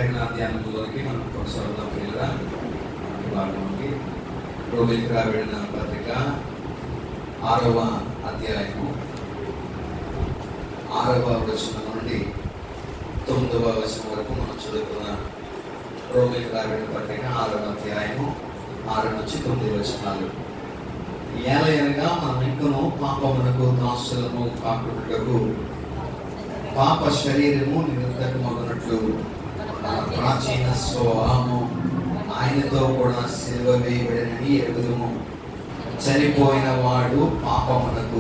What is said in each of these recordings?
ధ్యానంలోకి మనం కొనసాగుదాం పిల్లగా ఈ భాగంలోకి రోమిలికి రాబడిన పత్రిక ఆరవ అధ్యాయము ఆరవ వచనం నుండి తొమ్మిదవ వచనం వరకు మనం చదువుకున్నాం రోమిలికి రాబడిన పత్రిక ఆరవ అధ్యాయము ఆరు నుంచి తొమ్మిది వచనాలు ఏలయనగా మనం ఇంకను పాపమునకు దాసులను కాకుండాకు పాప శరీరము నిరుద్ధకమగునట్లు మన ప్రాచీన స్వభావము ఆయనతో కూడా సిలువ వేయబడినని ఎరుగుదము చనిపోయిన వాడు పాపమునకు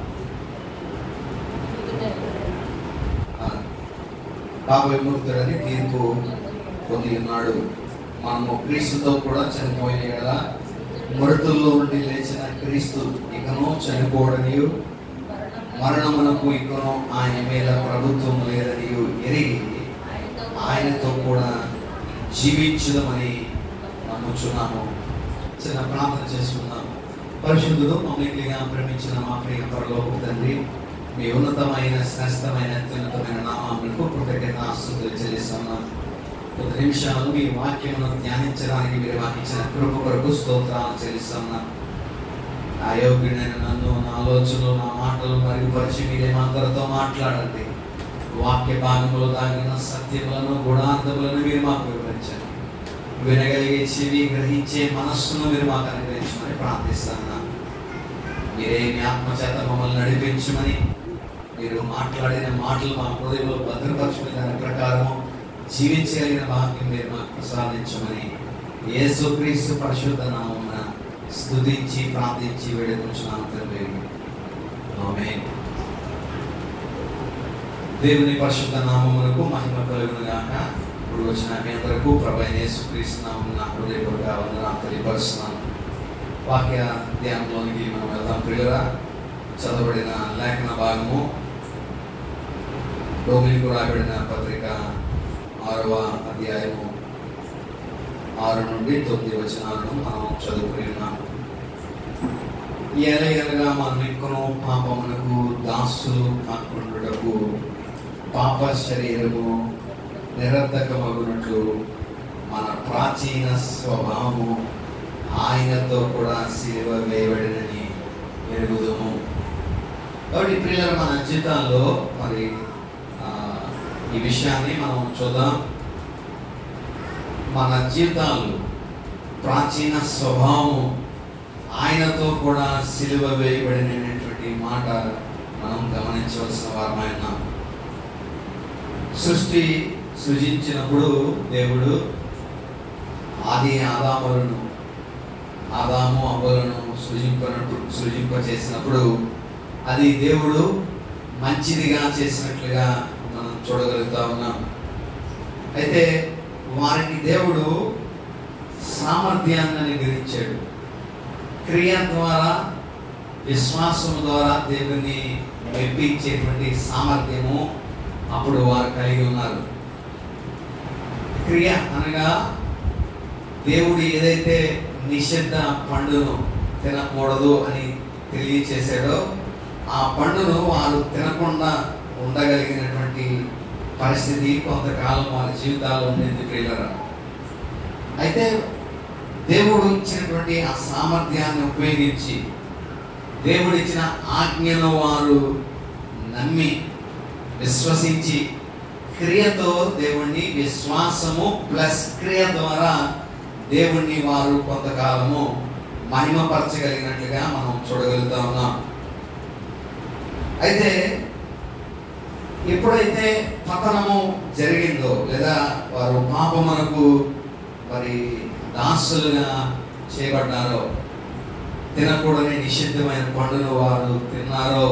ఆ, పాప విముక్తుడని తీర్పు పొంది ఉన్నాడు మనము క్రీస్తుతో కూడా చనిపోయిన కదా మృతుల్లో నుండి లేచిన క్రీస్తు ఇకను చనిపోవడనియు మరణమునకు ఇకను ఆయన మీద ప్రభుత్వం లేదని ఎరిగి ఆయనతో కూడా జీవించుదామని నమ్ముచున్నాము చిన్న ప్రార్థన చేసుకుందాం పరిశుద్ధుడు మమ్మల్నిగా ప్రేమించిన మా ప్రియ పరలోక తండ్రి మీ ఉన్నతమైన శ్రేష్టమైన అత్యున్నతమైన నామాలకు కృతజ్ఞత ఆస్తులు చెల్లిస్తున్నాం కొద్ది నిమిషాలు మీ వాక్యమును ధ్యానించడానికి మీరు మాకు ఇచ్చిన కృప కొరకు స్తోత్రాలు చెల్లిస్తున్నాం అయోగ్యుడైన నన్ను నా ఆలోచనలు నా మాటలు మరుగుపరిచి మీరే మా అందరితో మాట్లాడండి వాక్య భాగంలో దాగిన సత్యములను గుణార్థములను మీరు మాకు వివరించండి వినగలిగే చెవి గ్రహించే మనస్సును మీరు మాకు అనుగ్రహించమని ప్రార్థిస్తున్నాను మీరే మీ ఆత్మ చేత మమ్మల్ని నడిపించమని మీరు మాట్లాడిన మాటలు మా హృదయంలో భద్రపరచుకునే దాని ప్రకారం జీవించగలిగిన భాగ్యం మీరు మాకు ప్రసాదించమని యేసుక్రీస్తు పరిశుద్ధ నామమున స్తుతించి ప్రార్థించి వేడుకుంటున్నాను తండ్రి ఆమేన్ దేవుని పరిశుద్ధ నామమునకు మహిమ కలుగును గాక ఇప్పుడు వచ్చిన మీ అందరకు ప్రభు అయిన యేసుక్రీస్తు నామమున హృదయపూర్వక వందనాలు తెలియపరుస్తున్నాను వాక్య ధ్యానంలోనికి మనం వెళ్దాం ప్రియులరా చదవబడిన లేఖన భాగము రోమిలకు రాబడిన పత్రిక ఆరవ అధ్యాయము ఆరు నుండి తొమ్మిది వచనాలను మనం చదువుకుని ఉన్నాం ఎలయనగా మనం ఎక్కును పాపమునకు దాసులు కాకుండుటకు పాప శరీరము నిరర్ధకమగునట్లు మన ప్రాచీన స్వభావము ఆయనతో కూడా సిలువ వేయబడినని ఎరుగుదము కాబట్టి ప్రియుల మన జీవితాల్లో మరి ఆ, ఈ విషయాన్ని మనం చూద్దాం మన జీవితాలు ప్రాచీన స్వభావము ఆయనతో కూడా సిలువ వేయబడినటువంటి మాట మనం గమనించవలసిన వారమైన సృష్టి సృజించినప్పుడు దేవుడు ఆది ఆదాములను ఆదాము అవ్వలను సృజింపనప్పుడు సృజింప చేసినప్పుడు అది దేవుడు మంచిదిగా చేసినట్లుగా మనం చూడగలుగుతా ఉన్నాం అయితే వారికి దేవుడు సామర్థ్యాన్ని అనుగ్రహించాడు క్రియ ద్వారా విశ్వాసం ద్వారా దేవుని మెప్పించేటువంటి సామర్థ్యము అప్పుడు వారు కలిగి ఉన్నారు క్రియ అనగా దేవుడు ఏదైతే నిషిద్ధ పండును తినకూడదు అని తెలియచేశాడో ఆ పండును వారు తినకుండా ఉండగలిగినటువంటి పరిస్థితి కొంతకాలం వారి జీవితాల్లో ఉండేది ప్రియులరా అయితే దేవుడు ఇచ్చినటువంటి ఆ సామర్థ్యాన్ని ఉపయోగించి దేవుడు ఇచ్చిన ఆజ్ఞను వారు నమ్మి విశ్వసించి క్రియతో దేవుణ్ణి విశ్వాసము ప్లస్ క్రియ ద్వారా దేవుణ్ణి వారు కొంతకాలము మహిమపరచగలిగినట్లుగా మనం చూడగలుగుతా ఉన్నాం అయితే ఎప్పుడైతే పతనము జరిగిందో లేదా వారు పాపమునకు మరి దాసులుగా చేయబడ్డారో తినకూడని నిషిద్ధమైన పండును వారు తిన్నారో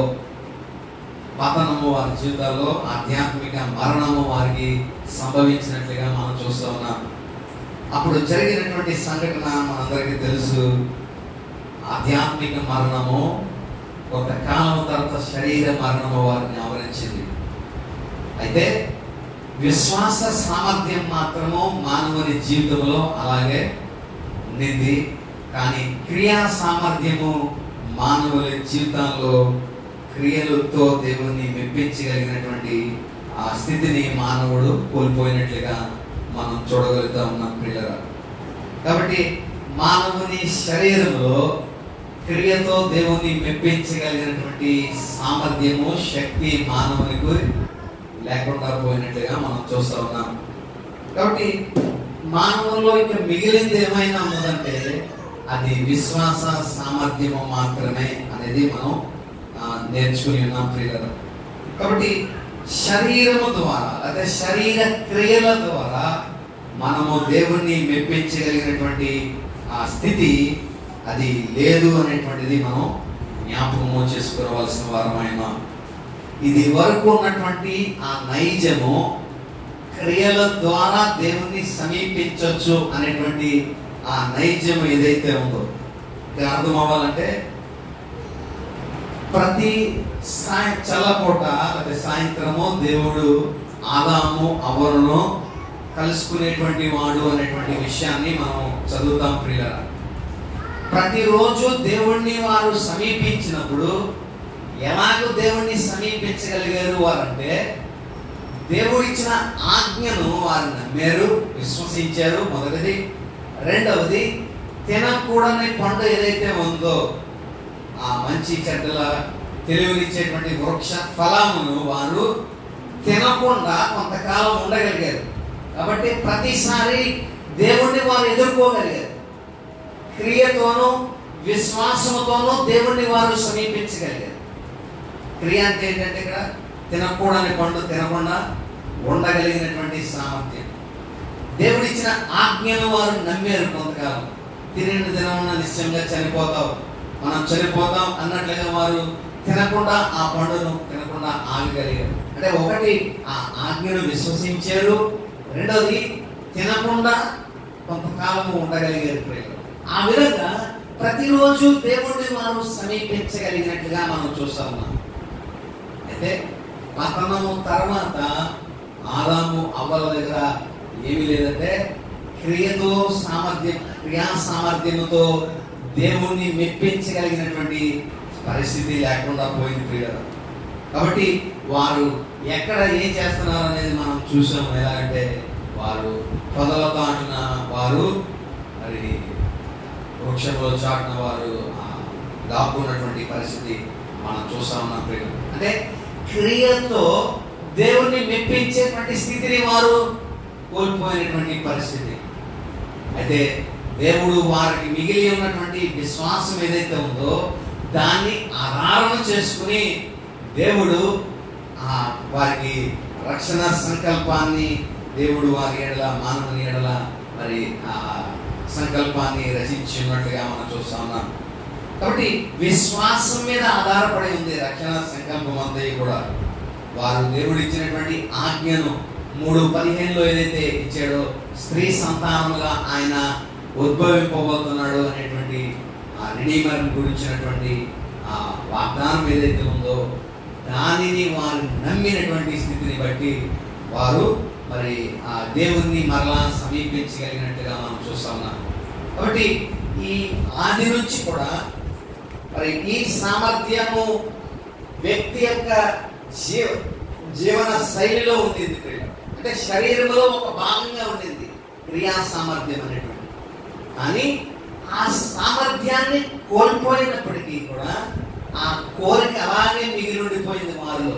పతనము వారి జీవితాల్లో ఆధ్యాత్మిక మరణము వారికి సంభవించినట్లుగా మనం చూస్తూ ఉన్నాం అప్పుడు జరిగినటువంటి సంఘటన మనందరికీ తెలుసు ఆధ్యాత్మిక మరణము కొంతకాలం తర్వాత శరీర మరణము వారిని ఆవరించింది అయితే విశ్వాస సామర్థ్యం మాత్రము మానవుని జీవితంలో అలాగే ఉండింది కానీ క్రియా సామర్థ్యము మానవుల జీవితాల్లో క్రియలతో దేవుని మెప్పించగలిగినటువంటి ఆ స్థితిని మానవుడు కోల్పోయినట్లుగా మనం చూడగలుగుతా ఉన్నాం ప్రియులరా కాబట్టి మానవుని శరీరంలో క్రియతో దేవుని మెప్పించగలిగినటువంటి సామర్థ్యము శక్తి మానవునికి లేకుండా పోయినట్లుగా మనం చూస్తూ ఉన్నాం కాబట్టి మానవుల్లో ఇక మిగిలింది ఏమైనా ఉన్నదంటే అది విశ్వాస సామర్థ్యము మాత్రమే అనేది మనం ఆ, నేర్చుకుని ఉన్నాం ప్రియులరా కాబట్టి శరీరము ద్వారా అదే శరీర క్రియల ద్వారా మనము దేవుణ్ణి మెప్పించగలిగినటువంటి ఆ స్థితి అది లేదు అనేటువంటిది మనం జ్ఞాపకము చేసుకోవాల్సిన వారమైన ఇది వరకు ఉన్నటువంటి ఆ నైజము క్రియల ద్వారా దేవుణ్ణి సమీపించవచ్చు అనేటువంటి ఆ నైజం ఏదైతే ఉందో ఇది అర్థం అవ్వాలంటే ప్రతి సాయ చల్లపూట లేదా సాయంత్రము దేవుడు ఆదాము అవరును కలుసుకునేటువంటి వాడు అనేటువంటి విషయాన్ని మనం చదువుతాం ప్రియుల ప్రతిరోజు దేవుణ్ణి వారు సమీపించినప్పుడు ఎలాగో దేవుణ్ణి సమీపించగలిగారు వారంటే దేవుడు ఇచ్చిన ఆజ్ఞను వారు నమ్మారు విశ్వసించారు మొదటిది రెండవది తినకూడని పండు ఏదైతే ఉందో ఆ మంచి చెడ్డల తెలివినిచ్చేటువంటి వృక్ష ఫలమును వారు తినకుండా కొంతకాలం ఉండగలిగారు కాబట్టి ప్రతిసారి దేవుణ్ణి వారు ఎదుర్కోగలిగారు క్రియతోనూ విశ్వాసముతోనూ దేవుణ్ణి వారు సమీపించగలిగారు క్రియ అంటే ఏంటంటే ఇక్కడ తినకూడని పండు తినకుండా ఉండగలిగినటువంటి సామర్థ్యం దేవుడిచ్చిన ఆజ్ఞను వారు నమ్మారు కొంతకాలం తిరిగి దినమున నిశ్చయంగా చనిపోతావు మనం చనిపోతాం అన్నట్లుగా వారు తినకుండా ఆ పండును తినకుండా ఆగగలిగారు అంటే ఒకటి ఆ ఆజ్ఞను విశ్వసించారు రెండోది తినకుండా కొంతకాలము ఉండగలిగారు ప్రియులు ఆ విధంగా ప్రతిరోజు దేవుడిని వారు సమీపించగలిగినట్లుగా మనం చూస్తా ఉన్నాం అయితే పతనము తర్వాత ఆదాము అవ్వల దగ్గర ఏమీ లేదంటే క్రియతో సామర్థ్యం క్రియా సామర్థ్యముతో దేవుణ్ణి మెప్పించగలిగినటువంటి పరిస్థితి లేకుండా పోయింది ప్రియుల కాబట్టి వారు ఎక్కడ ఏం చేస్తున్నారు అనేది మనం చూసాం ఎలాగంటే వారు పొదల చాటున వారు మరి వృక్షంలో చాటున వారు ఆ, దాక్కున్నటువంటి పరిస్థితి మనం చూస్తా ఉన్నాం ప్రియులు అంటే క్రియతో దేవుణ్ణి మెప్పించేటువంటి స్థితిని వారు కోల్పోయినటువంటి పరిస్థితి అయితే దేవుడు వారికి మిగిలి ఉన్నటువంటి విశ్వాసం ఏదైతే ఉందో దాన్ని ఆధారం చేసుకుని దేవుడు ఆ వారికి రక్షణ సంకల్పాన్ని దేవుడు వారి ఎడల మానవుని ఎడల మరి ఆ సంకల్పాన్ని రచించి ఉన్నట్లుగా మనం చూస్తా ఉన్నాం కాబట్టి విశ్వాసం మీద ఆధారపడి ఉంది రక్షణ సంకల్పం అంతా కూడా వారు దేవుడు ఇచ్చినటువంటి ఆజ్ఞను మూడు పదిహేనులో ఏదైతే ఇచ్చాడో స్త్రీ సంతానముగా ఆయన ఉద్భవింపబోతున్నాడు అనేటువంటి ఆ రిడీమర్ గురించినటువంటి ఆ వాగ్దానం ఏదైతే ఉందో దానిని వారు నమ్మినటువంటి స్థితిని బట్టి వారు మరి ఆ దేవుణ్ణి మరలా సమీపించగలిగినట్టుగా మనం చూస్తా ఉన్నాం కాబట్టి ఈ ఆది నుంచి కూడా మరి ఈ సామర్థ్యము వ్యక్తి యొక్క జీవ జీవన శైలిలో ఉండింది ప్రియులు. అంటే శరీరంలో ఒక భాగంగా ఉండింది క్రియా సామర్థ్యం అనేటువంటి కానీ ఆ సామర్థ్యాన్ని కోల్పోయినప్పటికీ కూడా ఆ కోరిక అలాగే మిగిలి ఉండిపోయింది వారిలో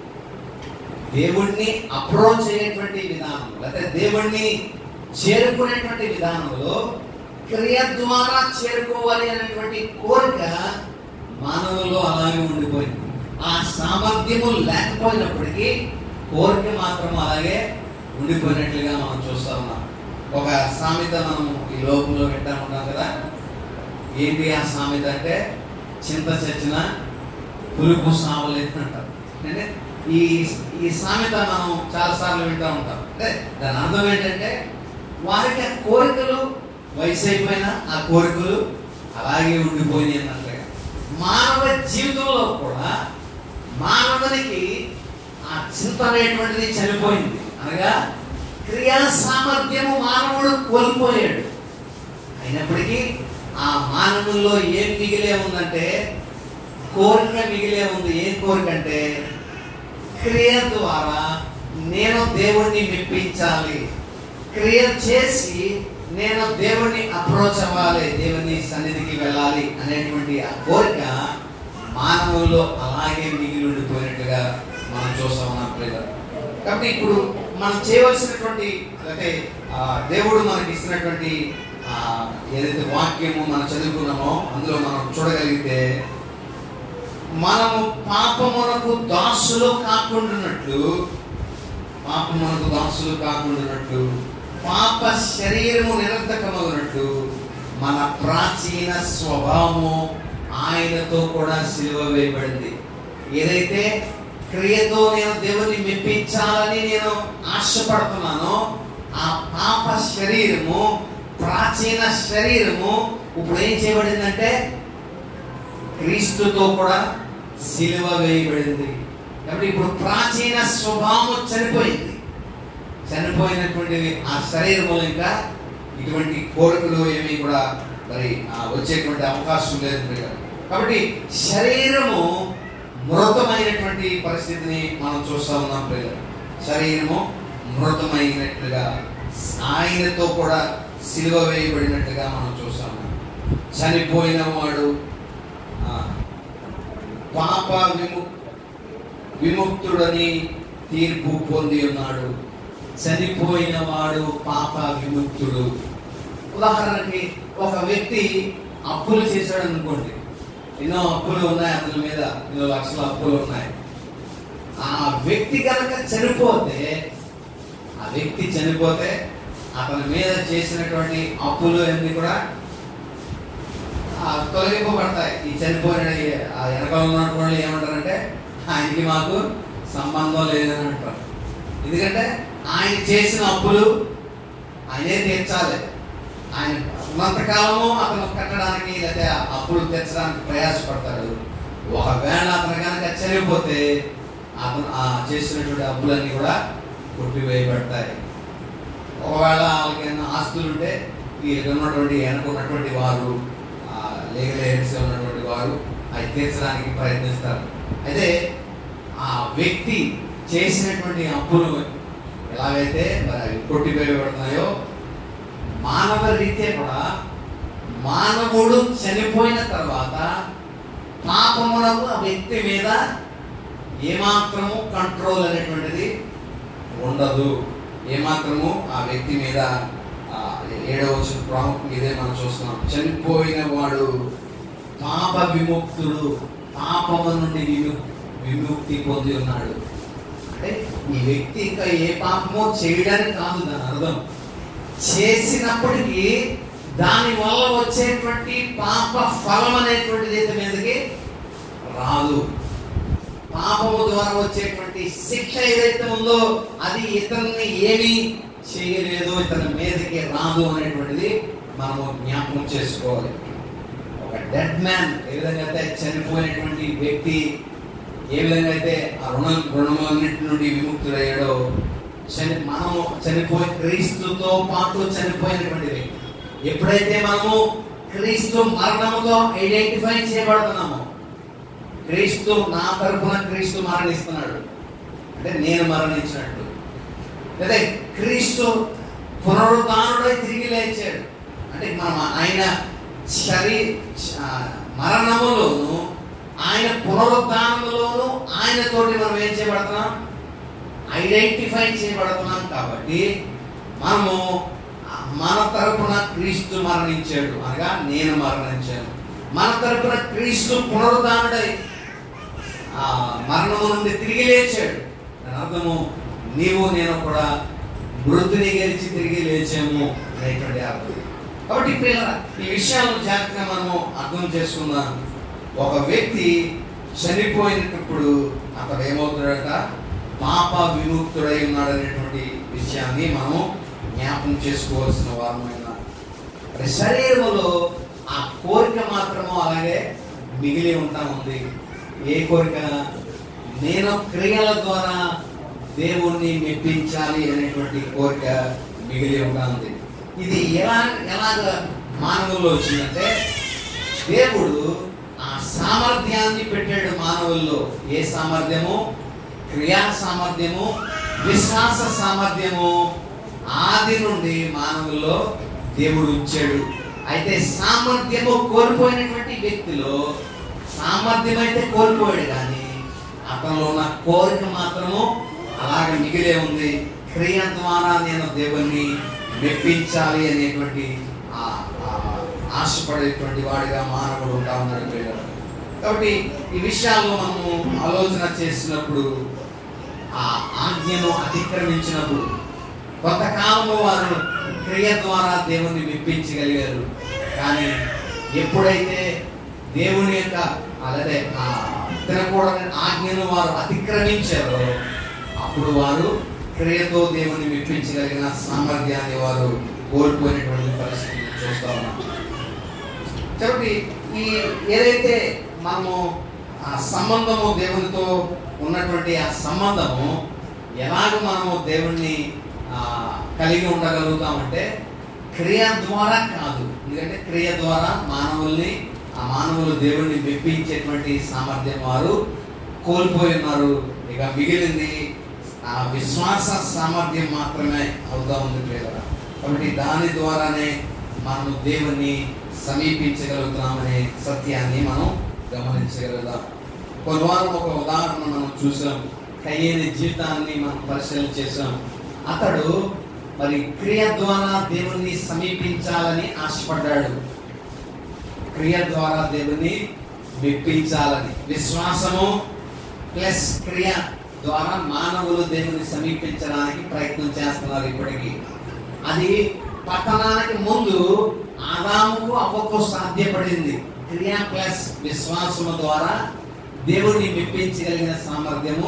దేవుణ్ణి అప్రోచ్ అయ్యేటువంటి విధానం లేకపోతే దేవుణ్ణి చేరుకునేటువంటి విధానంలో క్రియ ద్వారా చేరుకోవాలి అనేటువంటి కోరిక మానవుల్లో అలాగే ఉండిపోయింది ఆ సామర్థ్యము లేకపోయినప్పటికీ కోరిక మాత్రం అలాగే ఉండిపోయినట్లుగా మనం చూస్తా ఉన్నాం ఒక సామెత మనం ఈ లోకంలో వింటా ఉంటాం కదా ఏంటి ఆ సామెత అంటే చింత చచ్చిన పులుపు సావలేదు అంటారు అంటే ఈ ఈ సామెత మనం చాలా సార్లు వింటూ ఉంటాం అంటే దాని అర్థం ఏంటంటే వారికి ఆ కోరికలు వయసు అయిపోయినా ఆ కోరికలు అలాగే ఉండిపోయినాయి అన్నట్లుగా మానవ జీవితంలో కూడా మానవునికి ఆ చింత అనేటువంటిది చనిపోయింది అనగా క్రియా సామర్థ్యము మానవుడు కోల్పోయాడు అయినప్పటికీ ఆ మానవుల్లో ఏం మిగిలే ఉందంటే కోరిక మిగిలే ఉంది ఏం కోరిక అంటే క్రియ ద్వారా నేను దేవుణ్ణి మెప్పించాలి క్రియ చేసి నేను దేవుణ్ణి అప్రోచ్ అవ్వాలి దేవుని సన్నిధికి వెళ్ళాలి అనేటువంటి ఆ కోరిక మానవుల్లో అలాగే మిగిలి ఉండిపోయినట్టుగా మనం చూస్తా ఉన్నాం ప్రియులారా. కాబట్టి ఇప్పుడు మనం చేయవలసినటువంటి అంటే ఆ, దేవుడు మనకి ఇస్తున్నటువంటి ఆ, ఏదైతే వాక్యము మనం చదువుకున్నామో అందులో మనం చూడగలిగితే మనము పాపమునకు దాసులు కాకుండానట్లు పాపమునకు దాసులు కాకుండానట్లు పాప శరీరము నిరర్ధకమగునట్లు మన ప్రాచీన స్వభావము ఆయనతో కూడా సిలువ వేయబడింది ఏదైతే క్రియతో నేను దేవుని మెప్పించాలని నేను ఆశపడుతున్నానో ఆ పాప శరీరము ప్రాచీన శరీరము ఇప్పుడు ఏం చేయబడిందంటే క్రీస్తుతో కూడా సిలువ వేయబడింది కాబట్టి ఇప్పుడు ప్రాచీన స్వభావం చనిపోయింది చనిపోయినటువంటి ఆ శరీరములు ఇంకా ఇటువంటి కోరికలు ఏమీ కూడా మరి ఆ, వచ్చేటువంటి అవకాశం లేదు ప్రియ. కాబట్టి శరీరము మృతమైనటువంటి పరిస్థితిని మనం చూస్తా ఉన్నాం ప్రియ శరీరము మృతమైనట్లుగా ఆయనతో కూడా సిలువ వేయబడినట్టుగా మనం చూస్తా ఉన్నాం చనిపోయిన వాడు ఆ, పాప విము విముక్తుడని తీర్పు పొంది ఉన్నాడు చనిపోయిన వాడు పాప విముక్తుడు ఉదాహరణకి ఒక వ్యక్తి అప్పులు చేశాడు అనుకోండి ఎన్నో అప్పులు ఉన్నాయి అతని మీద ఎన్నో లక్షల అప్పులు ఉన్నాయి ఆ వ్యక్తి కనుక చనిపోతే ఆ వ్యక్తి చనిపోతే అతని మీద చేసినటువంటి అప్పులు అన్ని కూడా ఆ, తొలగింపబడతాయి ఈ చనిపోయిన ఈ- ఆ వెనకాల ఉన్నటువంటి వాళ్ళు ఏమంటారంటే ఆయనకి మాకు సంబంధం లేదని అంటారు ఎందుకంటే ఆయన చేసిన అప్పులు ఆయనే తీర్చాలి ఆయన ఉన్నంతకాలము అతను కట్టడానికి లేకపోతే ఆ అప్పులు తీర్చడానికి ప్రయాసపడతాడు ఒకవేళ అతను కనుక చనిపోతే అతను ఆ చేసినటువంటి అప్పులన్నీ కూడా కొట్టివేయబడతాయి ఒకవేళ వాళ్ళకి ఏమైనా ఆస్తులు ఉంటే ఈ ఉన్నటువంటి వెనకున్నటువంటి వారు లీగల్ ఎయిడ్స్ ఉన్నటువంటి వారు అవి తీర్చడానికి ప్రయత్నిస్తారు అయితే ఆ వ్యక్తి చేసినటువంటి అప్పులు ఎలాగైతే మరి అవి కొట్టివేయబడుతున్నాయో మానవ రీత్యా కూడా మానవుడు చనిపోయిన తర్వాత పాపమునకు ఆ వ్యక్తి మీద ఏమాత్రము కంట్రోల్ అనేటువంటిది ఉండదు ఏమాత్రము ఆ వ్యక్తి మీద ఆ, ఏడవ వచ్చిన ప్రాముఖ్యం ఇదే మనం చూస్తున్నాం చనిపోయిన వాడు పాప విముక్తుడు పాపము నుండి విము విముక్తి పొంది ఉన్నాడు అంటే ఈ వ్యక్తి ఇంకా ఏ పాపమో చేయడానికి కాదు దాని అర్థం చేసినప్పటికీ దాని వల్ల వచ్చేటువంటి పాప ఫలం అనేటువంటిది అయితే మీదకి రాదు పాపము ద్వారా వచ్చేటువంటి శిక్ష ఏదైతే ఉందో అది ఇతన్ని ఏమీ చేయలేదు ఇతని మీదకి రాదు అనేటువంటిది మనము జ్ఞాపకం చేసుకోవాలి ఒక డెడ్ మ్యాన్ ఏ విధంగా అయితే చనిపోయినటువంటి వ్యక్తి ఏ విధంగా అయితే ఆ రుణ రుణములన్నింటి నుండి విముక్తుడయ్యాడో చని మనము చనిపోయి క్రీస్తుతో పాటు చనిపోయినటువంటి వ్యక్తి ఎప్పుడైతే మనము క్రీస్తు మరణముతో ఐడెంటిఫై చేయబడుతున్నామో క్రీస్తు నా తరపున క్రీస్తు మరణిస్తున్నాడు అంటే నేను మరణించినట్టు లేదా క్రీస్తు పునరుద్ధానుడై తిరిగి లేచాడు అంటే మనం ఆయన శరీ ఆ, మరణములోను ఆయన పునరుద్ధానములోను ఆయనతోటి మనం ఏం చేయబడుతున్నాం ఐడెంటిఫై చేయబడుతున్నాం కాబట్టి మనము ఆ, మన తరపున క్రీస్తు మరణించాడు అనగా నేను మరణించాను మన తరపున క్రీస్తు పునరుద్ధానుడై ఆ మరణము నుండి తిరిగి లేచాడు దాని అర్థము నీవు నేను కూడా మృతిని గెలిచి తిరిగి లేచాము అనేటువంటి అర్థం కాబట్టి ప్రియులారా, ఈ విషయాలను జాగ్రత్తగా మనము అర్థం చేసుకుందాం ఒక వ్యక్తి చనిపోయినప్పుడు అతడు ఏమవుతాడట పాప విముక్తుడై ఉన్నాడనేటువంటి విషయాన్ని మనము జ్ఞాపకం చేసుకోవాల్సిన వారమైన మరి శరీరములో ఆ కోరిక మాత్రము అలాగే మిగిలి ఉంటా ఉంది ఏ కోరిక నేను క్రియల ద్వారా దేవుణ్ణి మెప్పించాలి అనేటువంటి కోరిక మిగిలి ఉంటా ఉంది ఇది ఎలా ఎలాగ మానవుల్లో వచ్చిందంటే దేవుడు ఆ సామర్థ్యాన్ని పెట్టాడు మానవుల్లో ఏ సామర్థ్యము క్రియా సామర్థ్యము విశ్వాస సామర్థ్యము ఆది నుండి మానవుల్లో దేవుడు ఉంచాడు అయితే సామర్థ్యము కోల్పోయినటువంటి వ్యక్తిలో సామర్థ్యం అయితే కోల్పోయాడు కానీ అతనిలో ఉన్న కోరిక మాత్రము అలాగ మిగిలే ఉంది క్రియ ద్వారా నేను దేవుణ్ణి మెప్పించాలి అనేటువంటి ఆ- ఆ ఆశపడేటువంటి వాడిగా మానవుడు ఉంటా ఉన్నాడు ప్రియులారా. కాబట్టి ఈ విషయాల్లో మనము ఆలోచన చేసినప్పుడు ఆ ఆజ్ఞను అతిక్రమించినప్పుడు కొంతకాలము వారు క్రియ ద్వారా దేవుణ్ణి మెప్పించగలిగారు కానీ ఎప్పుడైతే దేవుని యొక్క అలాగే ఆ తినకూడని ఆజ్ఞను వారు అతిక్రమించారో అప్పుడు వారు క్రియతో దేవుని మెప్పించగలిగిన సామర్థ్యాన్ని వారు కోల్పోయినటువంటి పరిస్థితిని చూస్తా ఉన్నాం కాబట్టి ఈ ఏదైతే మనము ఆ సంబంధము దేవునితో ఉన్నటువంటి ఆ సంబంధము ఎలాగ మనము దేవుణ్ణి ఆ, కలిగి ఉండగలుగుతామంటే క్రియ ద్వారా కాదు ఎందుకంటే క్రియ ద్వారా మానవుల్ని ఆ మానవులు దేవుణ్ణి మెప్పించేటువంటి సామర్థ్యం వారు కోల్పోయి ఉన్నారు ఇక మిగిలింది ఆ విశ్వాస సామర్థ్యం మాత్రమే అవుతా ఉంది ప్రియులారా. కాబట్టి దాని ద్వారానే మనము దేవుణ్ణి సమీపించగలుగుతున్నామనే సత్యాన్ని మనం గమనించగలుగుతాం కొన్ని వారం ఒక ఉదాహరణ మనం చూసాం కయ్యేని జీవితాన్ని మనం పరిశీలన చేసాం అతడు మరి క్రియ ద్వారా దేవుణ్ణి సమీపించాలని ఆశపడ్డాడు క్రియ ద్వారా దేవుని మెప్పించాలని విశ్వాసము ప్లస్ క్రియ ద్వారా మానవులు దేవుని సమీపించడానికి ప్రయత్నం చేస్తున్నారు ఇప్పటికీ అది పతనానికి ముందు ఆదాముకు అవ్వకు సాధ్యపడింది క్రియ ప్లస్ విశ్వాసము ద్వారా దేవుణ్ణి మెప్పించగలిగిన సామర్థ్యము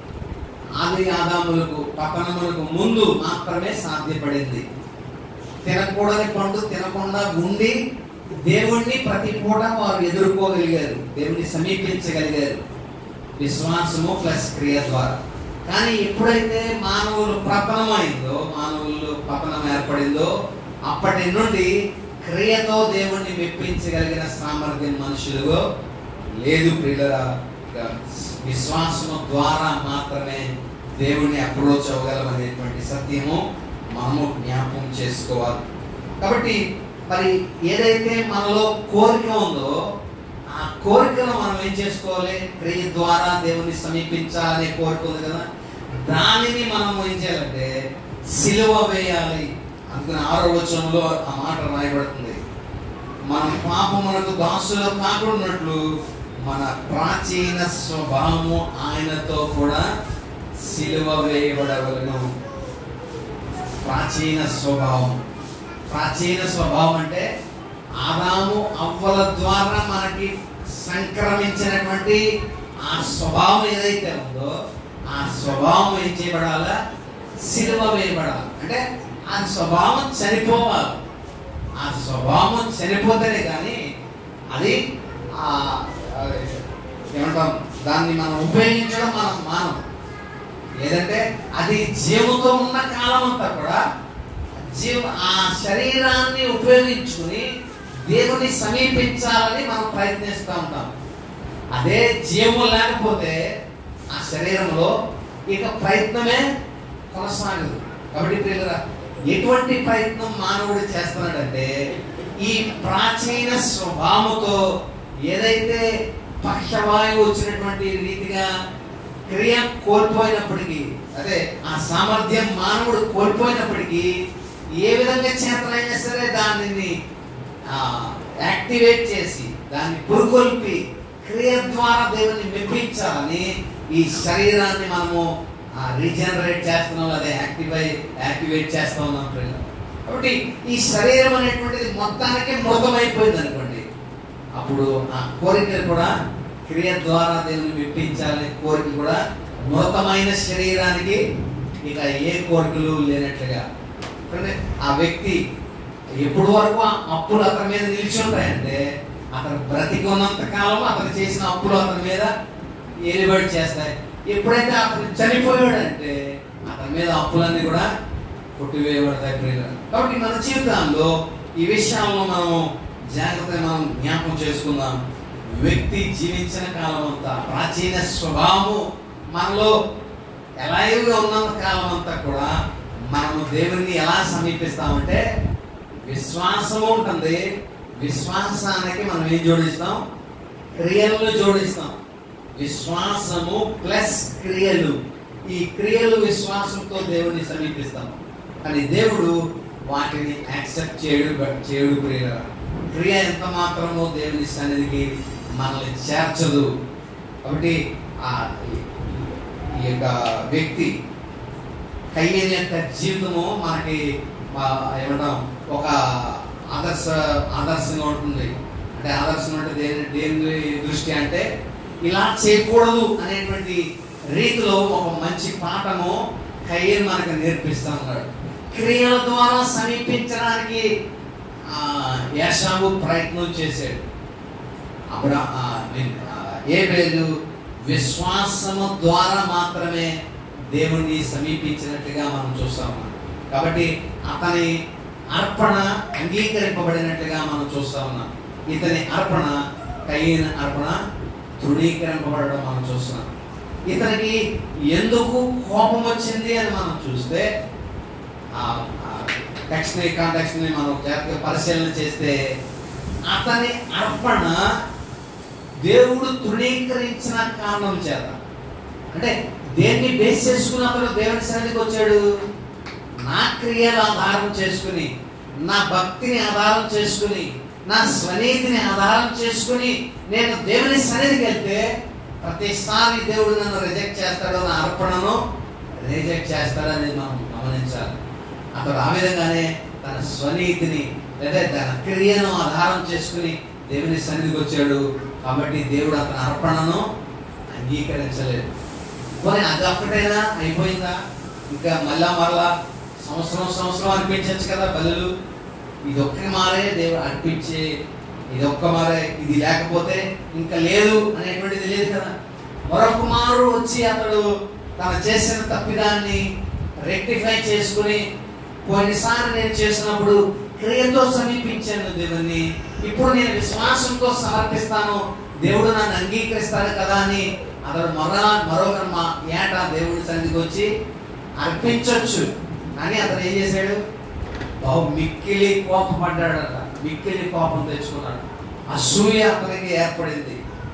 ఆది ఆదాములకు పతనములకు ముందు మాత్రమే సాధ్యపడింది తినకూడని పండు తినకుండా ఉండి దేవుణ్ణి ప్రతి పూట వారు ఎదుర్కోగలిగారు దేవుణ్ణి సమీపించగలిగారు విశ్వాసము ప్లస్ క్రియ ద్వారా కానీ ఎప్పుడైతే మానవులు పతనమైందో మానవులు పతనం ఏర్పడిందో అప్పటి నుండి క్రియతో దేవుణ్ణి మెప్పించగలిగిన సామర్థ్యం మనుషులుగా లేదు ప్రియులరా ఇక విశ్వాసము ద్వారా మాత్రమే దేవుణ్ణి అప్రోచ్ అవ్వగలమనేటువంటి సత్యము మనము జ్ఞాపకం చేసుకోవాలి కాబట్టి మరి ఏదైతే మనలో కోరిక ఉందో ఆ కోరికను మనం ఏం చేసుకోవాలి క్రియ ద్వారా దేవుని సమీపించాలనే కోరిక ఉంది కదా దానిని మనం ఏం చేయాలంటే సిలువ వేయాలి అందుకని ఆరో వచనంలో ఆ మాట రాయబడుతుంది మన పాపమునకు దాసులు కాకున్నట్లు మన ప్రాచీన స్వభావము ఆయనతో కూడా సిలువ వేయబడవలను ప్రాచీన స్వభావం ప్రాచీన స్వభావం అంటే ఆదాము అవ్వల ద్వారా మనకి సంక్రమించినటువంటి ఆ స్వభావం ఏదైతే ఉందో ఆ స్వభావం ఏం చేయబడాలా సిలువ వేయబడాలి అంటే ఆ స్వభావం చనిపోవాలి ఆ స్వభావం చనిపోతేనే కానీ అది ఆ ఆ, ఏమంటాం దాన్ని మనం ఉపయోగించడం మనం మానం లేదంటే అది జీవంతో ఉన్న కాలం అంతా కూడా జీవ ఆ శరీరాన్ని ఉపయోగించుకుని దేవుని సమీపించాలని మనం ప్రయత్నిస్తూ ఉంటాం అదే జీవం లేకపోతే ఆ శరీరంలో ఇక ప్రయత్నమే కొనసాగదు కాబట్టి ప్రియులరా ఎటువంటి ప్రయత్నం మానవుడు చేస్తున్నాడంటే ఈ ప్రాచీన స్వభావంతో ఏదైతే పక్షవాయువు వచ్చినటువంటి రీతిగా క్రియ కోల్పోయినప్పటికీ అదే ఆ సామర్థ్యం మానవుడు కోల్పోయినప్పటికీ ఏ విధంగా చేతనైనా సరే దానిని యాక్టివేట్ చేసి దాన్ని పురుకొల్పి క్రియ ద్వారా దేవుని మెప్పించాలని ఈ శరీరాన్ని మనము రీజనరేట్ చేస్తున్నాం అదే యాక్టివై యాక్టివేట్ చేస్తా ఉన్నాం ప్రియులు. కాబట్టి ఈ శరీరం అనేటువంటిది మొత్తానికి మృతమైపోయింది అనుకోండి అప్పుడు ఆ కోరికలు కూడా క్రియ ద్వారా దేవుని మెప్పించాలనే కోరిక కూడా మృతమైన శరీరానికి ఇక ఏ కోరికలు లేనట్లుగా అంటే ఆ వ్యక్తి ఎప్పుడు వరకు ఆ అప్పులు అతని మీద నిలిచి ఉంటాయంటే అతను బ్రతికి ఉన్నంత కాలం అతను చేసిన అప్పులు అతని మీద ఏలుబడి చేస్తాయి ఎప్పుడైతే అతను చనిపోయాడంటే అతని మీద అప్పులన్నీ కూడా కొట్టివేయబడతాయి ప్రియులారా. కాబట్టి మన జీవితాల్లో ఈ విషయాల్లో మనం జాగ్రత్తగా మనం జ్ఞాపకం చేసుకుందాం వ్యక్తి జీవించిన కాలం అంతా ప్రాచీన స్వభావము మనలో ఎలాగో ఉన్నంత కాలం అంతా కూడా మనము దేవుణ్ణి ఎలా సమీపిస్తామంటే విశ్వాసము ఉంటుంది విశ్వాసానికి మనం ఏం జోడిస్తాం క్రియలను జోడిస్తాం విశ్వాసము ప్లస్ క్రియలు ఈ క్రియలు విశ్వాసంతో దేవుడిని సమీపిస్తాం కానీ దేవుడు వాటిని యాక్సెప్ట్ చేయడు చేయడు క్రియ క్రియ ఎంత మాత్రమో దేవుని సన్నిధికి మనల్ని చేర్చదు కాబట్టి ఆ ఈ- ఈ యొక్క వ్యక్తి కయ్యేని యొక్క జీవితము మనకి ఆ, ఏమంటాం ఒక ఆదర్శ ఆదర్శంగా ఉంటుంది అంటే ఆదర్శం అంటే దేని దేని దృష్టి అంటే ఇలా చేయకూడదు అనేటువంటి రీతిలో ఒక మంచి పాఠము కయ్యేని మనకు నేర్పిస్తా ఉన్నాడు క్రియల ద్వారా సమీపించడానికి ఆ, యాషావు ప్రయత్నం చేశాడు అప్పుడు ఏ పేరు విశ్వాసము ద్వారా మాత్రమే దేవుణ్ణి సమీపించినట్టుగా మనం చూస్తాము కాబట్టి అతని అర్పణ అంగీకరింపబడినట్టుగా మనం చూస్తా ఉన్నాం ఇతని అర్పణ కయ్యిన అర్పణ తృణీకరింపబడడం మనం చూస్తున్నాం ఇతనికి ఎందుకు కోపం వచ్చింది అని మనం చూస్తే టెక్స్ట్ ని కాంటాక్ట్ ని మనం జాగ్రత్తగా పరిశీలన చేస్తే అతని అర్పణ దేవుడు తృణీకరించిన కారణం చేత అంటే దేన్ని బేస్ చేసుకుని అతడు దేవుని సన్నిధికి వచ్చాడు నా క్రియలు ఆధారం చేసుకుని నా భక్తిని ఆధారం చేసుకుని నా స్వనీతిని ఆధారం చేసుకుని నేను దేవుని సన్నిధికి వెళ్తే ప్రతిసారి దేవుడు నన్ను రిజెక్ట్ చేస్తాడు నా అర్పణను రిజెక్ట్ చేస్తాడని మనం గమనించాలి అతడు ఆ విధంగానే తన స్వనీతిని లేదా తన క్రియను ఆధారం చేసుకుని దేవుని సన్నిధికి వచ్చాడు కాబట్టి దేవుడు అతని అర్పణను అంగీకరించలేదు పోనీ అది ఒక్కటైనా అయిపోయిందా ఇంకా మళ్ళా మరలా సంవత్సరం సంవత్సరం అర్పించవచ్చు కదా బలులు ఇది ఒక్క మారే దేవుడు అర్పించే ఇది ఒక్క మారే ఇది లేకపోతే ఇంకా లేదు అనేటువంటిది లేదు కదా మరొక మారు వచ్చి అతడు తను చేసిన తప్పిదాన్ని రెక్టిఫై చేసుకుని కొన్నిసార్లు నేను చేసినప్పుడు క్రియతో సమీపించాను దేవుణ్ణి ఇప్పుడు నేను విశ్వాసంతో సమర్పిస్తాను దేవుడు నన్ను అంగీకరిస్తాడు కదా అని అతడు మరో మరొక మా ఏటా దేవుడి సన్నిధికి వచ్చి అర్పించవచ్చు కానీ అతను ఏం చేశాడు బహు మిక్కిలి కోపపడ్డాడట మిక్కిలి కోపం తెచ్చుకున్నాడు అసూయ అతనికి ఏర్పడింది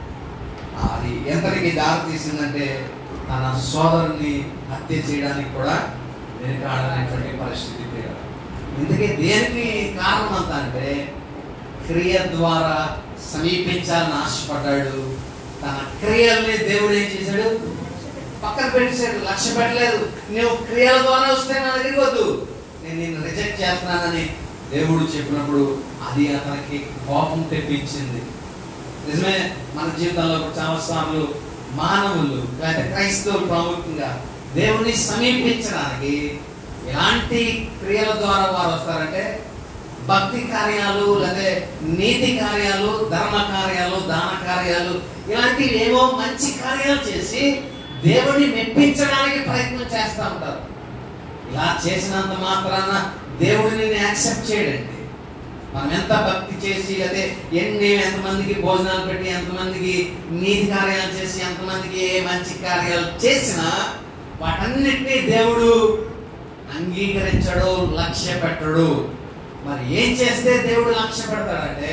అది ఎంతటికి దారి తీసిందంటే తన సోదరుని హత్య చేయడానికి కూడా వెనుకాడనటువంటి పరిస్థితి తేవాలి. ఇందుకే దేనికి కారణం అంత అంటే క్రియ ద్వారా సమీపించాలని ఆశపడ్డాడు తన క్రియల్ని దేవుడు ఏం చేశాడు పక్కన పెట్టేశాడు లక్ష్య పెట్టలేదు నువ్వు క్రియల ద్వారా వస్తే నా దగ్గరికి వద్దు నేను నిన్ను రిజెక్ట్ చేస్తున్నానని దేవుడు చెప్పినప్పుడు అది అతనికి కోపం తెప్పించింది నిజమే మన జీవితంలో చాలా సార్లు మానవులు లేదా క్రైస్తవులు ప్రాముఖ్యంగా దేవుని సమీపించడానికి ఎలాంటి క్రియల ద్వారా వారు వస్తారంటే భక్తి కార్యాలు లేదా నీతి కార్యాలు ధర్మ కార్యాలు దాన కార్యాలు ఇలాంటివి ఏవో మంచి కార్యాలు చేసి దేవుడిని మెప్పించడానికి ప్రయత్నం చేస్తూ ఉంటారు ఇలా చేసినంత మాత్రాన దేవుడిని యాక్సెప్ట్ చేయడండి మనం ఎంత భక్తి చేసి అదే ఎన్ని ఎంతమందికి భోజనాలు పెట్టి ఎంతమందికి నీతి కార్యాలు చేసి ఎంతమందికి ఏ మంచి కార్యాలు చేసినా వాటన్నిటినీ దేవుడు అంగీకరించడు లక్ష్య పెట్టడు మరి ఏం చేస్తే దేవుడు లక్ష్య పెడతాడంటే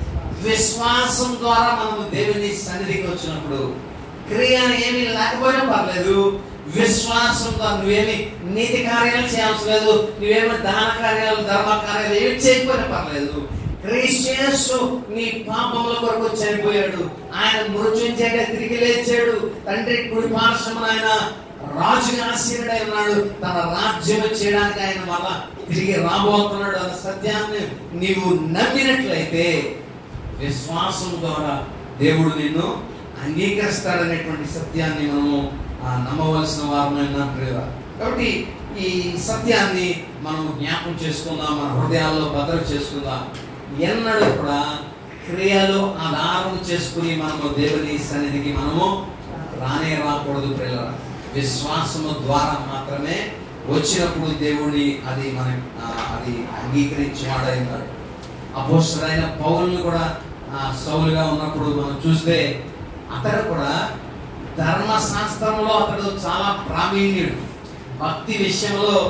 విశ్వాసం ద్వారా మనము దేవుని సన్నిధికి వచ్చినప్పుడు క్రియ ఏమీ లేకపోయినా పర్లేదు విశ్వాసంతో నువ్వేమి నీతి కార్యాలు చేయాల్సి లేదు నువ్వేమి దాన కార్యాలు ధర్మ కార్యాలు ఏమి చేయకపోయినా పర్లేదు క్రీస్తు నీ పాపముల కొరకు చనిపోయాడు ఆయన మృత్యుంచేగా తిరిగి లేచాడు తండ్రి కుడి పార్శ్వమున ఆయన రాజుగా ఆశీనుడై ఉన్నాడు తన రాజ్యం చేయడానికి ఆయన మళ్ళా తిరిగి రాబోతున్నాడు అన్న సత్యాన్ని నీవు నమ్మినట్లయితే విశ్వాసం ద్వారా దేవుడు నిన్ను అంగీకరిస్తాడనేటువంటి సత్యాన్ని మనము ఆ, నమ్మవలసిన వారమైన ప్రియ కాబట్టి ఈ సత్యాన్ని మనం జ్ఞాపకం చేసుకుందాం మన హృదయాల్లో భద్ర చేసుకుందాం ఎన్నడూ కూడా క్రియలు ఆధారం చేసుకుని మనము దేవుని సన్నిధికి మనము రానే రాకూడదు పిల్లల విశ్వాసము ద్వారా మాత్రమే వచ్చినప్పుడు దేవుడి అది మన ఆ, అది అంగీకరించేవాడై ఉన్నాడు అపోస్తుడైన పౌరులు కూడా ఆ, సౌలుగా ఉన్నప్పుడు మనం చూస్తే అతడు కూడా ధర్మశాస్త్రంలో అతడు చాలా ప్రావీణ్యుడు భక్తి విషయంలో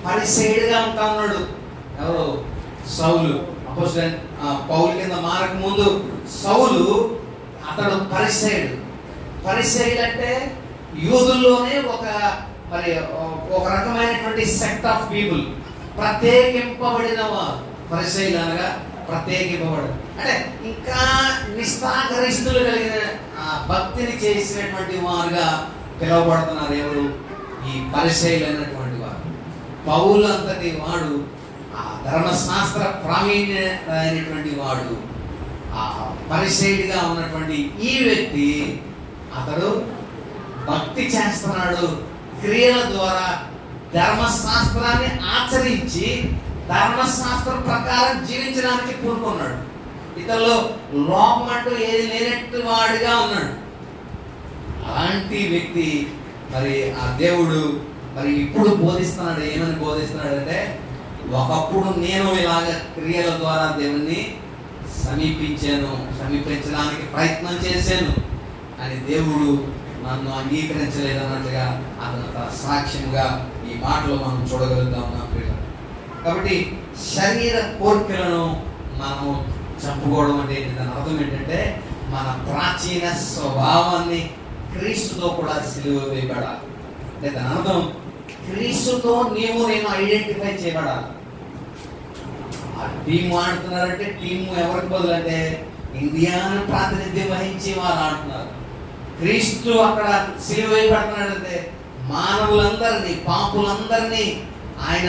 పరిసైడ్గా ఉంటా ఉన్నాడు ఎవరు సౌలు అపోజిట్ పౌలు కింద మారక ముందు సౌలు అతడు పరిసైడ్ పరిసైడ్ అంటే యూదుల్లోనే ఒక మరి ఒక రకమైనటువంటి సెక్ట్ ఆఫ్ పీపుల్ ప్రత్యేకింపబడిన వారు పరిసైలు అనగా ప్రత్యేకింపబడు అంటే ఇంకా నిష్ఠాగరిష్ఠులు కలిగిన ఆ భక్తిని చేసినటువంటి వారుగా పిలువబడుతున్నారు ఎవరు ఈ పరిశైలు అయినటువంటి వారు పౌలు అంతటి వాడు ఆ ధర్మశాస్త్ర ప్రావీణ్య అయినటువంటి వాడు ఆ పరిశైలిగా ఉన్నటువంటి ఈ వ్యక్తి అతడు భక్తి చేస్తున్నాడు క్రియల ద్వారా ధర్మశాస్త్రాన్ని ఆచరించి ధర్మశాస్త్రం ప్రకారం జీవించడానికి పూనుకున్నాడు ఇతరులో లోపం అంటూ ఏది లేనట్టు వాడిగా ఉన్నాడు అలాంటి వ్యక్తి మరి ఆ దేవుడు మరి ఇప్పుడు బోధిస్తున్నాడు ఏమని బోధిస్తున్నాడు అంటే ఒకప్పుడు నేను ఇలాగ క్రియల ద్వారా దేవుణ్ణి సమీపించాను సమీపించడానికి ప్రయత్నం చేశాను అని దేవుడు నన్ను అంగీకరించలేదు అన్నట్టుగా అతను తన సాక్ష్యంగా ఈ మాటలు మనం చూడగలుగుతా ఉన్నాం ప్రియులు కాబట్టి శరీర కోరికలను మనము చంపుకోవడం అంటే ఏంటి? దాని అర్థం ఏంటంటే మన ప్రాచీన స్వభావాన్ని క్రీస్తుతో కూడా సిలువ వేయబడాలి అంటే దాని అర్థం క్రీస్తుతో నీవు నేను ఐడెంటిఫై చేయబడాలి ఆ టీం ఆడుతున్నారంటే టీం ఎవరికి బదులు అంటే ఇండియాను ప్రాతినిధ్యం వహించి వారు ఆడుతున్నారు క్రీస్తు అక్కడ సిలువ వేయబడుతున్నాడంటే మానవులందరినీ పాపులందరినీ ఆయన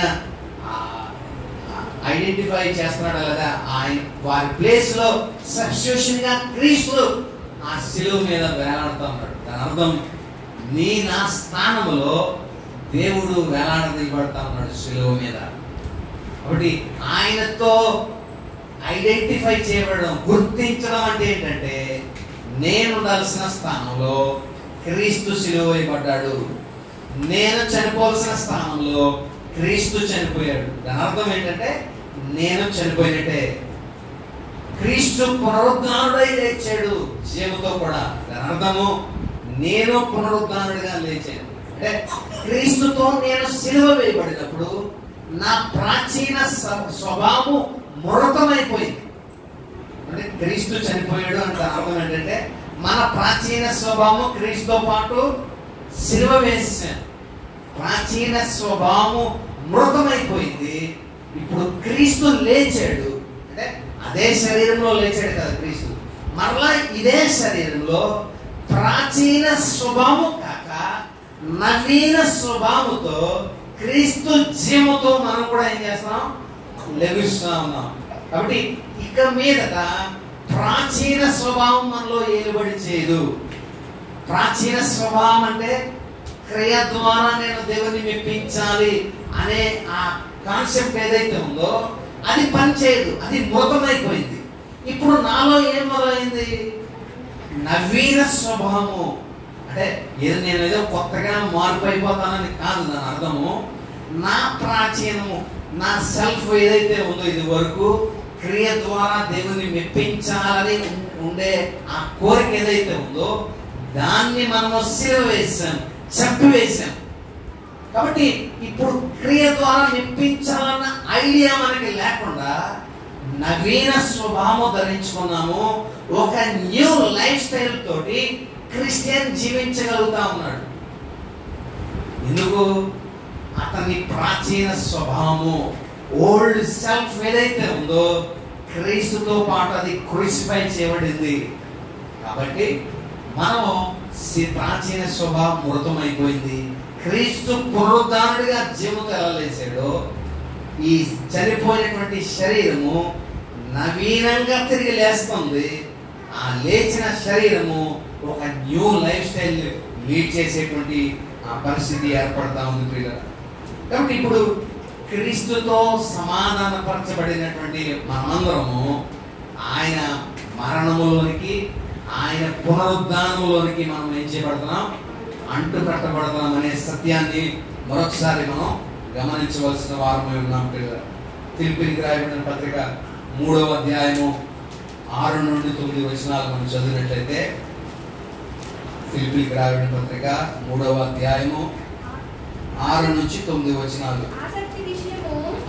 ఐడెంటిఫై చేస్తున్నాడు కదా ఆయన వారి ప్లేస్ లో సబ్స్టిట్యూషన్ గా క్రీస్తు ఆ సిలువ మీద వేలాడుతూ ఉన్నాడు దాని అర్థం నీ నా స్థానంలో దేవుడు వేలాడదీయబడతా ఉన్నాడు సిలువ మీద కాబట్టి ఆయనతో ఐడెంటిఫై చేయబడడం గుర్తించడం అంటే ఏంటంటే నేను ఉండాల్సిన స్థానంలో క్రీస్తు సిలువ వేయబడ్డాడు నేను చనిపోవాల్సిన స్థానంలో క్రీస్తు చనిపోయాడు దాని అర్థం ఏంటంటే నేను చనిపోయినట్టే క్రీస్తు పునరుద్ధానుడై లేచాడు జీవతో కూడా దాని అర్థము నేను పునరుద్ధానుడిగా లేచాను అంటే క్రీస్తుతో నేను సిలువ వేయబడినప్పుడు నా ప్రాచీన స్వ- స్వభావం మృతమైపోయింది అంటే క్రీస్తు చనిపోయాడు అంటే దాని అర్థం ఏంటంటే మన ప్రాచీన స్వభావం క్రీస్తుతో పాటు సిలువ వేసాను ప్రాచీన స్వభావం మృతమైపోయింది ఇప్పుడు క్రీస్తు లేచాడు అంటే అదే శరీరంలో లేచాడు కదా క్రీస్తు మరలా ఇదే శరీరంలో ప్రాచీన స్వభావం కాక నవీన స్వభావంతో క్రీస్తు జీవముతో మనం కూడా ఏం చేస్తున్నాం లభిస్తూ ఉన్నాం కాబట్టి ఇక మీదట ప్రాచీన స్వభావం మనలో ఏలుబడి చేయదు ప్రాచీన స్వభావం అంటే క్రియ ద్వారా నేను దేవుని మెప్పించాలి అనే ఆ కాన్సెప్ట్ ఏదైతే ఉందో అది పనిచేయదు అది మృతమైపోయింది ఇప్పుడు నాలో ఏం మొదలైంది నవీన స్వభావము అంటే ఏదో నేను ఏదో కొత్తగా మార్పు అయిపోతానని కాదు దాని అర్థము నా ప్రాచీనము నా సెల్ఫ్ ఏదైతే ఉందో ఇది వరకు క్రియ ద్వారా దేవుని మెప్పించాలని ఉం- ఉండే ఆ కోరిక ఏదైతే ఉందో దాన్ని మనము సిలువ వేసాం చంపివేశాం కాబట్టి ఇప్పుడు క్రియ ద్వారా మెప్పించాలన్న ఐడియా మనకి లేకుండా నవీన స్వభావం ధరించుకున్నాము ఒక న్యూ లైఫ్ స్టైల్ తోటి క్రిస్టియన్ జీవించగలుగుతా ఉన్నాడు ఎందుకు అతని ప్రాచీన స్వభావము ఓల్డ్ సెల్ఫ్ ఏదైతే ఉందో క్రీస్తుతో పాటు అది క్రూసిఫై చేయబడింది కాబట్టి మనము సి- ప్రాచీన స్వభావం మృతమైపోయింది క్రీస్తు పునరుద్ధానుడిగా జీవతో ఎలా లేచాడో ఈ చనిపోయినటువంటి శరీరము నవీనంగా తిరిగి లేస్తుంది ఆ లేచిన శరీరము ఒక న్యూ లైఫ్ స్టైల్ లీడ్ చేసేటువంటి ఆ పరిస్థితి ఏర్పడతా ఉంది ప్రియులారా. కాబట్టి ఇప్పుడు క్రీస్తుతో సమాధానపరచబడినటువంటి మనమందరము ఆయన మరణములోనికి ఆయన పునరుద్ధానములోనికి మనం ఏం చేయబడుతున్నాం అంటు కట్టబడుతున్నాం అనే సత్యాన్ని మరొకసారి మనం గమనించవలసిన వారమై ఉన్నాం పిల్లలు తిరుపతికి రాయబడిన పత్రిక మూడవ అధ్యాయము ఆరు నుండి తొమ్మిది వచనాలు మనం చదివినట్లయితే ఫిలిపికి రాయబడిన పత్రిక మూడవ అధ్యాయము ఆరు నుంచి తొమ్మిది వచనాలు ఆసక్తి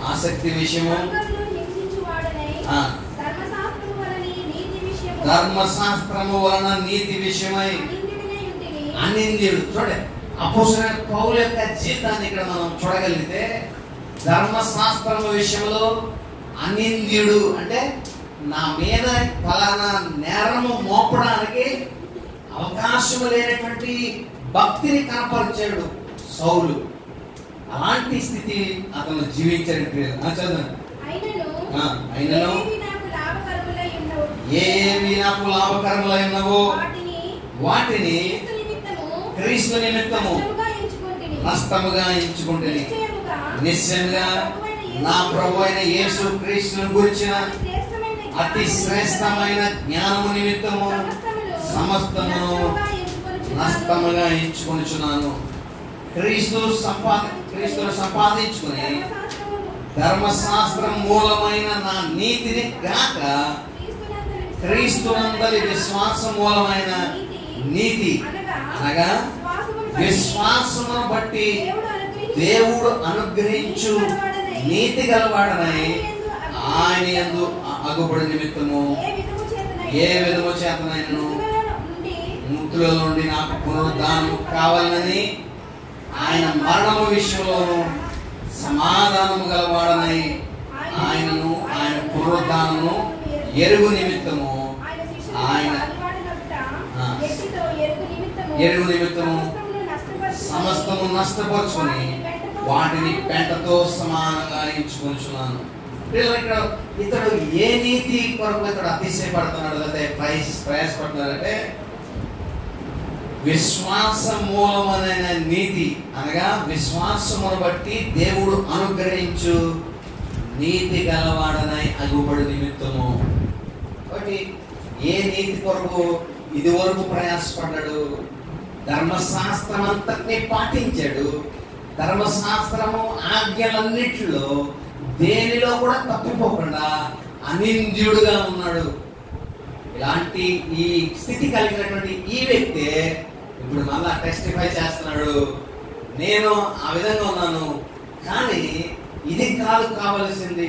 ఆసక్తి విషయము సంఘమును హింసించువాడనై, ఆ. ధర్మశాస్త్రము వలని నీతి విషయము ధర్మశాస్త్రము వలన నీతి విషయమై అనిందిడినై ఉంటిని. అనింద్యుడు చూడండి అపోసర పౌల యొక్క జీవితాన్ని ఇక్కడ మనం చూడగలిగితే ధర్మశాస్త్రము విషయంలో అనింద్యుడు అంటే నా మీద ఫలానా నేరము మోపడానికి అవకాశం లేనటువంటి భక్తిని కనపరిచాడు సౌలు అలాంటి స్థితి అతను జీవించాడు ప్రియులు. ఆ, చదవండి అయినను ఆ, అయినను ఏవి నాకు లాభకరములై ఉండవు. ఏవి నాకు లాభకరములై ఉన్నవో వాటిని వాటిని క్రీస్తు నిమిత్తము క్రీస్తు నిమిత్తము నష్టముగా ఎంచుకొంటిని. నష్టముగా ఎంచుకుంటుంది నిశ్చయముగా నిశ్చయంగా నా ప్రభు అయిన యేసు క్రీస్తుని గురించిన అతి శ్రేష్టమైన అతి జ్ఞానము శ్రేష్టమైన జ్ఞానము నిమిత్తము సమస్తమును సమస్తమును నష్టముగా ఎంచుకొనుచున్నాను. నష్టముగా ఎంచుకొనిచున్నాను క్రీస్తు సంపాద క్రీస్తును సంపాదించుకుని ధర్మశాస్త్రము ధర్మశాస్త్రం మూలమైన నా నీతిని గాక క్రీస్తునందలి క్రీస్తునందలి విశ్వాస మూలమైన నీతి అనగా విశ్వాసమును బట్టి దేవుడు అనుగ్రహించు నీతి గలవాడనై ఆయన యందు అగుబడి నిమిత్తము ఏ విధము చేతనైనను మృతుల నుండి నాకు పునరుద్ధానం కావాలని ఆయన మరణము విషయంలోను సమాధానము గలవాడనై ఆయనను ఆయన పునరుద్ధానము ఎరుగు నిమిత్తము ఆయన ఆ, ఎరుగు నిమిత్తము సమస్తము నష్టపరుచుకుని వాటిని పెంటతో సమానంగా ఎంచుకొనిచున్నాను పిల్లలు ఇక్కడ ఇతడు ఏ నీతి కొరకు ఇతడు అతిశయపడుతున్నాడు లేకపోతే ప్రయాస ప్రయాసపడుతున్నాడంటే విశ్వాస మూలమైన నీతి అనగా విశ్వాసమును బట్టి దేవుడు అనుగ్రహించు నీతి గలవాడనై అగుబడి నిమిత్తము కాబట్టి ఏ నీతి కొరకు ఇది వరకు ప్రయాసపడ్డాడు ధర్మశాస్త్రం అంతటిని పాటించాడు ధర్మశాస్త్రము ఆజ్ఞలన్నిటిలో దేనిలో కూడా తప్పిపోకుండా అనింద్యుడుగా ఉన్నాడు ఇలాంటి ఈ స్థితి కలిగినటువంటి ఈ వ్యక్తి ఇప్పుడు మళ్ళా టెస్టిఫై చేస్తున్నాడు నేను ఆ విధంగా ఉన్నాను కానీ ఇది కాదు కావలసింది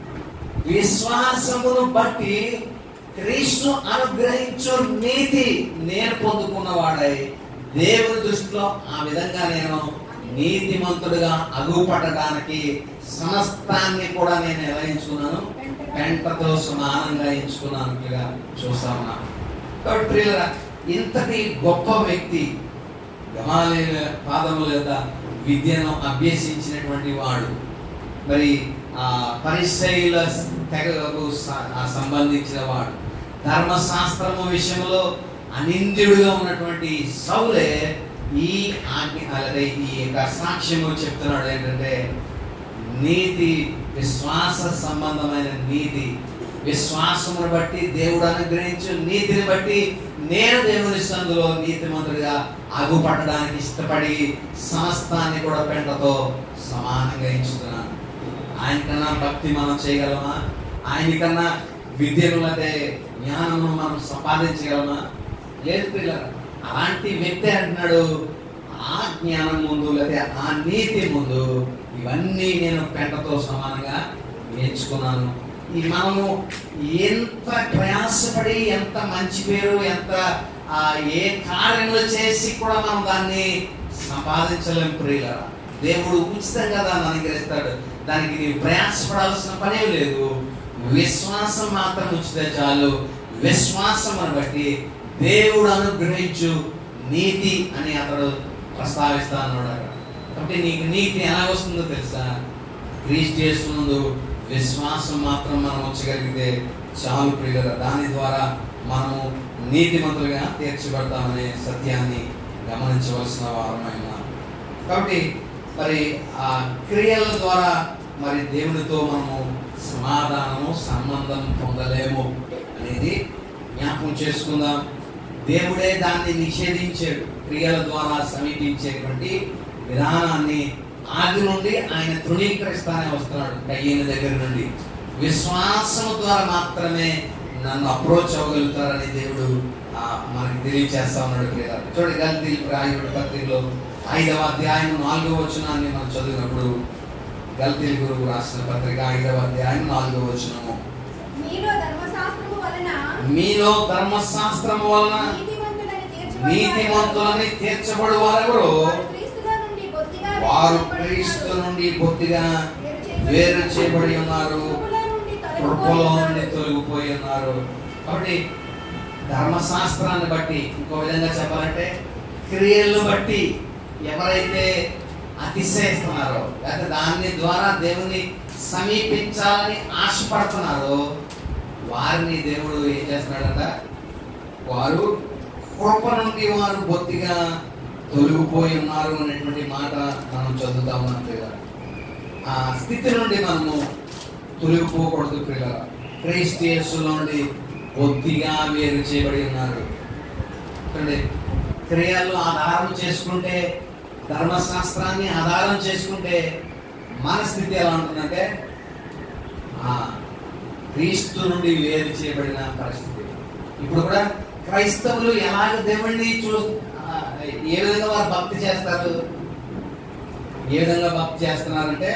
విశ్వాసమును బట్టి క్రీస్తు అనుగ్రహించు నీతి నేను పొందుకున్నవాడై దేవుని దృష్టిలో ఆ విధంగా నేను నీతిమంతుడిగా అగుపడడానికి సమస్తాన్ని కూడా నేను ఎలా ఎంచుకున్నాను పెంటతో సమానంగా ఎంచుకున్నానుగా చూస్తా ఉన్నాను కాబట్టి ప్రియులరా, ఇంతటి గొప్ప వ్యక్తి గమాలేల పాదముల యొక్క విద్యను అభ్యసించినటువంటి వాడు మరి ఆ పరిశైల తెగకు స- ఆ సంబంధించిన వాడు ధర్మశాస్త్రము విషయంలో అనింద్యుడుగా ఉన్నటువంటి సౌలే ఈ ఆజ్ఞ అలాగే ఈ యొక్క సాక్ష్యము చెప్తున్నాడు ఏంటంటే నీతి విశ్వాస సంబంధమైన నీతి విశ్వాసమును బట్టి దేవుడు అనుగ్రహించు నీతిని బట్టి నేను దేవుని సందులో నీతిమంతుడిగా అగుపడడానికి ఇష్టపడి సమస్తాన్ని కూడా పెంటతో సమానంగా ఎంచుతున్నాను ఆయనకన్నా భక్తి మనం చేయగలమా ఆయనకన్నా విద్యను లేకపోతే జ్ఞానమును మనం సంపాదించగలమా లేదు పిల్లలు అలాంటి వ్యక్తి అంటున్నాడు ఆ జ్ఞానం ముందు లేదా ఆ నీతి ముందు ఇవన్నీ నేను పెంటతో సమానంగా నేర్చుకున్నాను ఈ మనము ఎంత ప్రయాసపడి ఎంత మంచి పేరు ఎంత ఆ, ఏ కార్యములు చేసి కూడా మనం దాన్ని సంపాదించలేం ప్రియులరా దేవుడు ఉచితంగా దాన్ని అనుగ్రహిస్తాడు దానికి నీవు ప్రయాసపడాల్సిన పనే లేదు విశ్వాసం మాత్రం ఉంచితే చాలు విశ్వాసం బట్టి దేవుడు అనుగ్రహించు నీతి అని అతడు ప్రస్తావిస్తా అన్నాడు అక్కడ కాబట్టి నీకు నీతి ఎలా వస్తుందో తెలుసా క్రీస్తు చేస్తున్నందు విశ్వాసం మాత్రం మనం ఉంచగలిగితే చాలు ప్రియులుగా దాని ద్వారా మనము నీతిమంతులుగా తీర్చబడతామనే సత్యాన్ని గమనించవలసిన వారమైన కాబట్టి మరి ఆ క్రియల ద్వారా మరి దేవునితో మనము సమాధానము సంబంధం పొందలేము అనేది జ్ఞాపకం చేసుకుందాం దేవుడే దాన్ని నిషేధించాడు క్రియల ద్వారా సమీపించేటువంటి విధానాన్ని ఆది నుండి ఆయన తృణీకరిస్తానే వస్తున్నాడు కయ్యని దగ్గర నుండి విశ్వాసము ద్వారా మాత్రమే నన్ను అప్రోచ్ అవ్వగలుగుతారని దేవుడు ఆ, మనకి తెలియచేస్తా ఉన్నాడు ప్రియులారా. చూడండి గల్తీ రాయబడి పత్రికలో ఐదవ అధ్యాయం నాలుగవ వచనాన్ని మనం చదివినప్పుడు గల్తీ గురువు రాసిన పత్రిక ఐదవ అధ్యాయం నాలుగవ వచనము మీలో ధర్మశాస్త్రము వలన మీలో ధర్మశాస్త్రము వలన నీతిమంతులని తీర్చబడిన నీతిమంతులని తీర్చబడు వారెవరు వారు క్రీస్తులో నుండి బొత్తిగా వారు వేరుచేయబడి క్రీస్తు ఉన్నారు. నుండి బొత్తిగా వేరు వేరు చేయబడి ఉన్నారు కృపలో నుండి తొలగిపోయి కృపలో నుండి ఉన్నారు. తొలగిపోయి ఉన్నారు కాబట్టి ధర్మశాస్త్రాన్ని బట్టి ఇంకో విధంగా చెప్పాలంటే క్రియలను బట్టి ఎవరైతే అతిశయిస్తున్నారో లేకపోతే దాని ద్వారా దేవుని సమీపించాలని ఆశపడుతున్నారో వారిని దేవుడు ఏం చేస్తున్నాడట వారు కృప నుండి వారు బొత్తిగా తొలగిపోయి ఉన్నారు అనేటువంటి మాట మనం చదువుతాం అంతేగా ఆ స్థితి నుండి మనము తొలగిపోకూడదు పిల్లల క్రైస్ట్ యేసులో నుండి బొత్తిగా వేరు చేయబడి ఉన్నారు చూడండి క్రియలు ఆధారం చేసుకుంటే ధర్మశాస్త్రాన్ని ఆధారం చేసుకుంటే మన స్థితి ఎలా ఉంటుందంటే ఆ క్రీస్తు నుండి వేరు చేయబడిన పరిస్థితి ఇప్పుడు కూడా క్రైస్తవులు ఎలాగ దేవుణ్ణి చూ ఆ, ఏ విధంగా వారు భక్తి చేస్తారు ఏ విధంగా భక్తి చేస్తున్నారంటే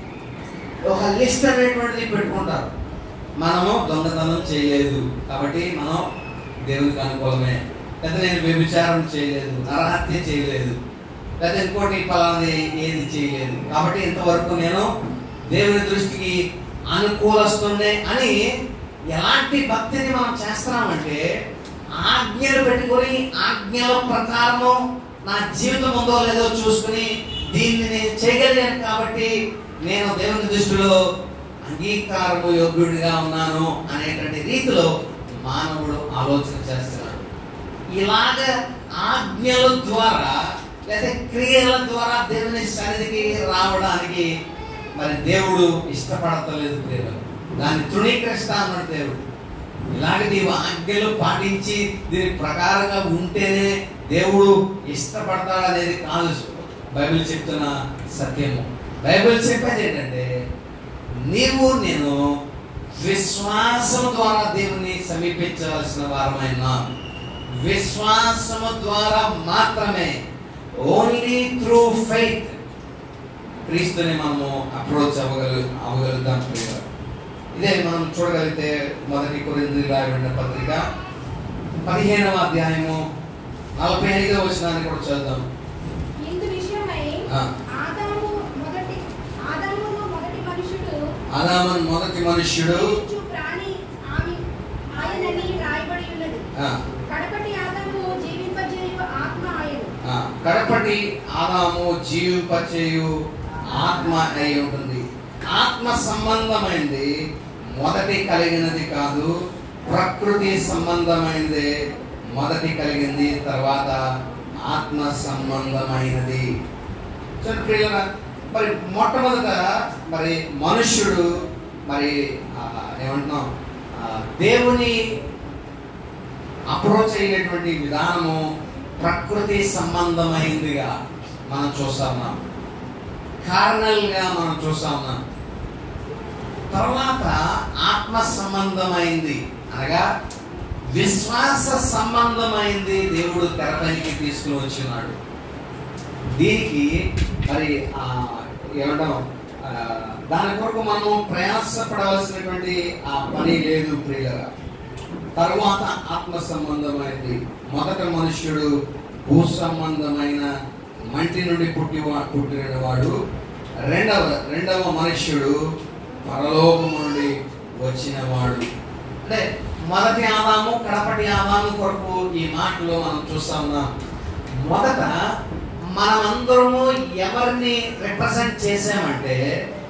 ఒక లిస్ట్ అనేటువంటిది పెట్టుకుంటారు మనము దొంగతనం చేయలేదు కాబట్టి మనం దేవునికి అనుకూలమే లేదా నేను వ్యభిచారం చేయలేదు నరహత్య చేయలేదు లేదా ఇంకోటి ఫలాన్ని ఏది చేయలేదు కాబట్టి ఇంతవరకు నేను దేవుని దృష్టికి అనుకూలస్తుండే అని ఎలాంటి భక్తిని మనం చేస్తున్నామంటే ఆజ్ఞలు పెట్టుకొని ఆజ్ఞల ప్రకారము నా జీవితం ఉందో లేదో చూసుకుని దీన్ని నేను చేయగలిగాను కాబట్టి నేను దేవుని దృష్టిలో అంగీకారము యోగ్యుడిగా ఉన్నాను అనేటువంటి రీతిలో మానవుడు ఆలోచన చేస్తున్నాడు ఇలాగ ఆజ్ఞల ద్వారా లేదా క్రియల ద్వారా దేవుని సన్నిధికి రావడానికి మరి దేవుడు ఇష్టపడతలేదు ప్రేమ దాన్ని తృణీకరిస్తా అన్నాడు దేవుడు ఇలాగ నీవు ఆజ్ఞలు పాటించి దీని ప్రకారంగా ఉంటేనే దేవుడు ఇష్టపడతాడు అనేది కాదు బైబిల్ చెప్తున్న సత్యము బైబిల్ చెప్పేది ఏంటంటే నీవు నేను విశ్వాసం ద్వారా దేవుని సమీపించవలసిన వారమైన విశ్వాసము ద్వారా మాత్రమే ఓన్లీ త్రూ ఫెయిత్ క్రీస్తుని మనము అప్రోచ్ అవ్వగలు అవ్వగలుగుతాం ప్రియులారా. ఇదే మనం చూడగలిగితే మొదటి కొరింది రాయబడిన పత్రిక పదిహేనవ అధ్యాయము నలభై ఐదవ వచనాన్ని కూడా చదువుదాం ఇందు విషయమై ఆ. ఆదాము మొదటి ఆదామును మొదటి మనుషుడు ఆదామన్ మొదటి మనుష్యుడు జీవించు ప్రాణి ఆమె ఆయనని రాయబడి ఉన్నది ఆ, కడపటి ఆదాము జీవింపజేయు ఆత్మ ఆయన ఆ, కడపటి ఆదాము జీవింపచేయు ఆత్మ అయి ఉంటుంది ఆత్మ సంబంధమైనది మొదటి కలిగినది కాదు ప్రకృతి సంబంధమైనది మొదటి కలిగింది తర్వాత ఆత్మ సంబంధమైనది చూడండి ప్రియులారా, మరి మొట్టమొదట మరి మనుష్యుడు మరి ఆ, ఏమంటున్నాం ఆ, దేవుని అప్రోచ్ అయ్యేటువంటి విధానము ప్రకృతి సంబంధమైందిగా మనం చూస్తా ఉన్నాం కారణాలుగా మనం చూస్తా ఉన్నాం తర్వాత ఆత్మ సంబంధమైంది అనగా విశ్వాస సంబంధమైంది దేవుడు తెరపైకి తీసుకుని వచ్చినాడు దీనికి మరి ఆ, ఏమంటాం ఆ, దాని కొరకు మనం ప్రయాసపడవలసినటువంటి ఆ పని లేదు ప్రియులరా తరువాత ఆత్మ సంబంధమైనది మొదట మనుష్యుడు భూ సంబంధమైన మంటి నుండి పుట్టి పుట్టిన వాడు రెండవ రెండవ మనుష్యుడు పరలోకము నుండి వచ్చిన వాడు అంటే మొదటి ఆదాము కడపటి ఆదాము కొరకు ఈ మాటలో మనం చూస్తా ఉన్నాం మొదట మనమందరము ఎవరిని రిప్రజెంట్ చేసామంటే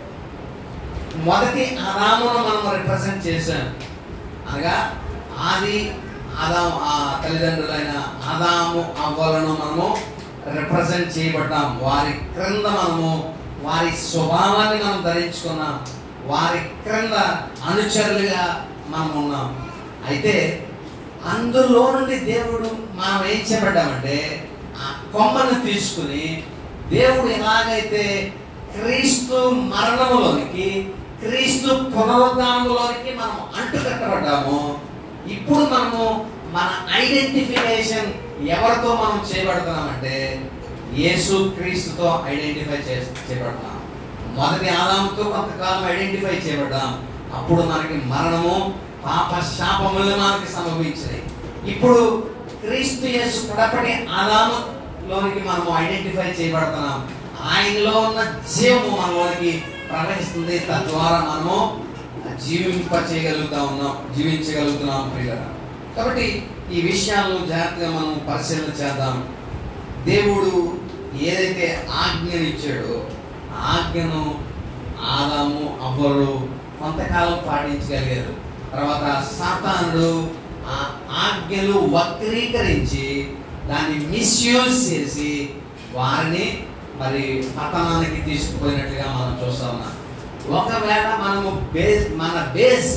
మొదటి ఆదామును మనం రిప్రజెంట్ చేశాం అనగా ఆది ఆదాము ఆ తల్లిదండ్రులైన ఆదాము అవ్వలను మనము రిప్రజెంట్ చేయబడ్డాం వారి క్రింద మనము వారి స్వభావాన్ని మనం ధరించుకున్నాం వారి క్రింద అనుచరులుగా మనం ఉన్నాం అయితే అందులో నుండి దేవుడు మనం ఏం చేయబడ్డామంటే ఆ కొమ్మను తీసుకుని దేవుడు ఎలాగైతే క్రీస్తు మరణములోనికి క్రీస్తు పునరుద్ధానంలోనికి మనం అంటుకట్టబడ్డామో ఇప్పుడు మనము మన ఐడెంటిఫికేషన్ ఎవరితో మనం చేయబడుతున్నామంటే యేసు క్రీస్తుతో ఐడెంటిఫై చే చేయబడుతున్నాం మొదటి ఆదాముతో కొంతకాలం ఐడెంటిఫై చేయబడ్డాం అప్పుడు మనకి మరణము పాప శాపములు మనకి సంభవించినాయి ఇప్పుడు క్రీస్తు యేసు కడపటి ఆదాములోనికి మనము ఐడెంటిఫై చేయబడుతున్నాం ఆయనలో ఉన్న జీవము మనలోనికి ప్రవహిస్తుంది తద్వారా మనము జీవింప చేయగలుగుతా ఉన్నాం జీవించగలుగుతున్నాం ప్రియులరా కాబట్టి ఈ విషయాలను జాగ్రత్తగా మనం పరిశీలన చేద్దాం దేవుడు ఏదైతే ఆజ్ఞను ఇచ్చాడో ఆ ఆజ్ఞను ఆదాము అవ్వలు కొంతకాలం పాటించగలిగారు తర్వాత సాతానుడు ఆ ఆజ్ఞలు వక్రీకరించి దాన్ని మిస్యూజ్ చేసి వారిని మరి పతనానికి తీసుకుపోయినట్లుగా మనం చూస్తా ఉన్నాం ఒకవేళ మనము బేస్ మన బేస్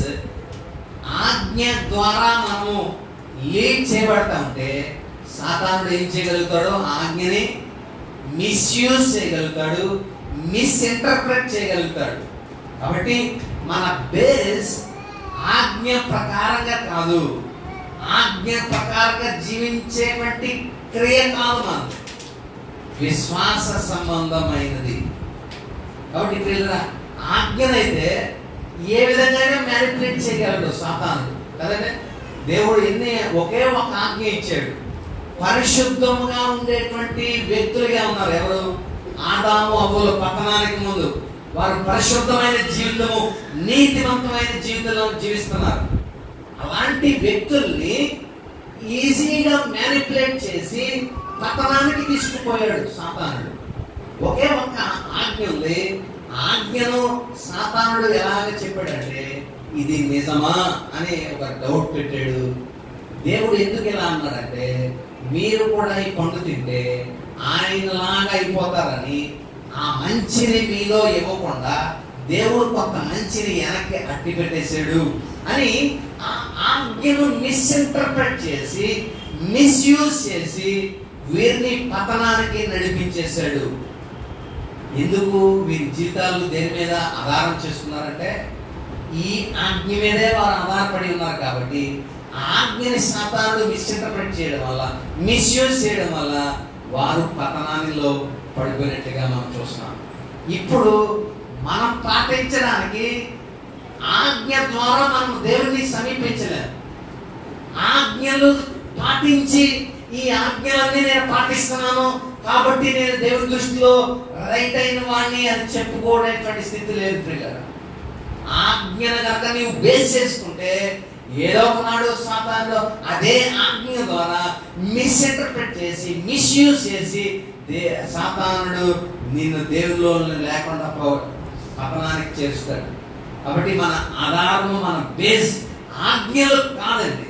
ఆజ్ఞ ద్వారా మనము లీడ్ చేయబడతా ఉంటే సాతానుడు ఏం చేయగలుగుతాడో ఆజ్ఞని మిస్యూజ్ చేయగలుగుతాడు మిస్ఇంటర్ప్రెట్ చేయగలుగుతాడు కాబట్టి మన బేస్ ఆజ్ఞ ప్రకారంగా కాదు ఆజ్ఞ ప్రకారంగా జీవించేటువంటి క్రియ కాదు మనది విశ్వాస సంబంధమైనది కాబట్టి ప్రియులరా ఆజ్ఞనైతే ఏ విధంగానే మ్యానిపులేట్ చేయగలడు సాతానుడు కదండి దేవుడు ఎన్ని ఒకే ఒక ఆజ్ఞ ఇచ్చాడు పరిశుద్ధముగా ఉండేటువంటి వ్యక్తులుగా ఉన్నారు ఎవరు ఆదాము అవ్వలు పతనానికి ముందు వారు పరిశుద్ధమైన జీవితము నీతివంతమైన జీవితంలో జీవిస్తున్నారు అలాంటి వ్యక్తుల్ని ఈజీగా మ్యానిపులేట్ చేసి పతనానికి తీసుకుపోయాడు సాతానుడు ఒకే ఒక్క ఆజ్ఞ ఉంది ఆజ్ఞను సాతానుడు ఎలాగ చెప్పాడంటే ఇది నిజమా అని ఒక డౌట్ పెట్టాడు దేవుడు ఎందుకు ఇలా అన్నాడంటే మీరు కూడా ఈ పండు తింటే ఆయనలాగా అయిపోతారని ఆ మంచిని మీలో ఇవ్వకుండా దేవుడు కొంత మంచిని వెనక్కి అట్టి పెట్టేశాడు అని ఆ ఆజ్ఞను మిస్ఇంటర్ప్రెట్ చేసి మిస్యూజ్ చేసి వీరిని పతనానికి నడిపించేశాడు ఎందుకు వీరి జీవితాలు దేని మీద ఆధారం చేసుకున్నారంటే ఈ ఆజ్ఞ మీదే వారు ఆధారపడి ఉన్నారు కాబట్టి ఆ ఆజ్ఞని శాతాలు మిస్ఇంటర్ప్రెట్ చేయడం వల్ల మిస్యూజ్ చేయడం వల్ల వారు పతనానిలో పడిపోయినట్టుగా మనం చూస్తున్నాం ఇప్పుడు మనం పాటించడానికి ఆజ్ఞ ద్వారా మనం దేవుని సమీపించలేము ఆజ్ఞలు పాటించి ఈ ఆజ్ఞలన్నీ నేను పాటిస్తున్నాను కాబట్టి నేను దేవుని దృష్టిలో రైట్ అయిన వాడిని అని చెప్పుకోవడానికి స్థితి లేదు ప్రియులారా ఆజ్ఞను కనుక నీవు బేస్ చేసుకుంటే ఏదో ఒకనాడు సాతానులో అదే ఆజ్ఞ ద్వారా మిస్ఇంటర్ప్రెట్ చేసి మిస్యూజ్ చేసి దే సాతానుడు నిన్ను దేవుల్లో లేకుండా పో- పతనానికి చేస్తాడు కాబట్టి మన ఆధారము మన బేస్ ఆజ్ఞలు కాదండి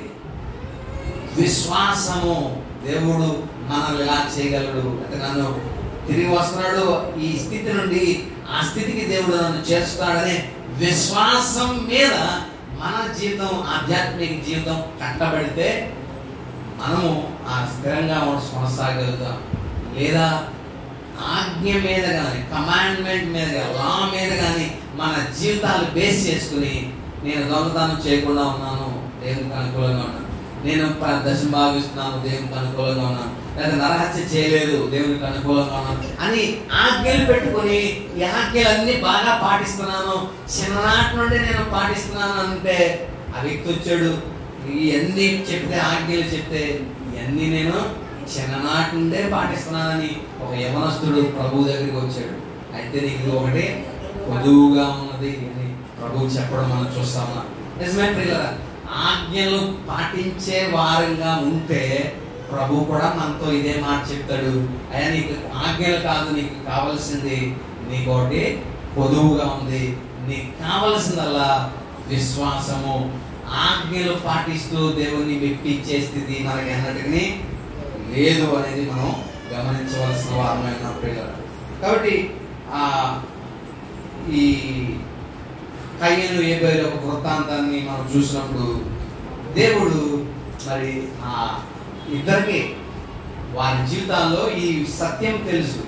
విశ్వాసము దేవుడు మనల్ని ఇలా చేయగలడు అంటే నన్ను తిరిగి వస్తున్నాడు ఈ స్థితి నుండి ఆ స్థితికి దేవుడు నన్ను చేస్తాడనే విశ్వాసం మీద మన జీవితం ఆధ్యాత్మిక జీవితం కట్టబడితే మనము ఆ స్థిరంగా కొనసాగలుగుతాం లేదా ఆజ్ఞ మీద కానీ కమాండ్మెంట్ మీద కానీ లా మీద కానీ మన జీవితాలు బేస్ చేసుకుని నేను దొంగతనం చేయకుండా ఉన్నాను దేవునికి అనుకూలంగా ఉన్నాను నేను ప- దశం భావిస్తున్నాను దేవునికి అనుకూలంగా ఉన్నాను లేదా నరహత్య చేయలేదు దేవునికి అనుకూలంగా ఉన్నాను అని ఆజ్ఞలు పెట్టుకొని ఈ ఆజ్ఞలన్నీ బాగా పాటిస్తున్నాను చిన్ననాటి నుండి నేను పాటిస్తున్నాను అంటే ఆ వ్యక్తి వచ్చాడు ఇవన్నీ చెప్తే ఆజ్ఞలు చెప్తే ఇవన్నీ నేను చిన్ననాటి నుండే పాటిస్తున్నానని ఒక యవనస్తుడు ప్రభు దగ్గరికి వచ్చాడు అయితే నీకు ఇది ఒకటి పొదువుగా ఉన్నది అని ప్రభు చెప్పడం మనం చూస్తామా నిజమే ప్రియులరా ఆజ్ఞలు పాటించే వారంగా ఉంటే ప్రభు కూడా మనతో ఇదే మాట చెప్తాడు అయ్యా నీకు ఆజ్ఞలు కాదు నీకు కావలసింది నీకు ఒకటి పొదువుగా ఉంది నీకు కావలసిందల్లా విశ్వాసము ఆజ్ఞలు పాటిస్తూ దేవుణ్ణి మెప్పించే స్థితి మనకి అన్నట్టుగానే లేదు అనేది మనం గమనించవలసిన వారమైన ప్రియులు కాబట్టి ఆ ఈ కయ్యను ఏబేలు ఒక వృత్తాంతాన్ని మనం చూసినప్పుడు దేవుడు మరి ఆ ఇద్దరికి వారి జీవితాల్లో ఈ సత్యం తెలుసు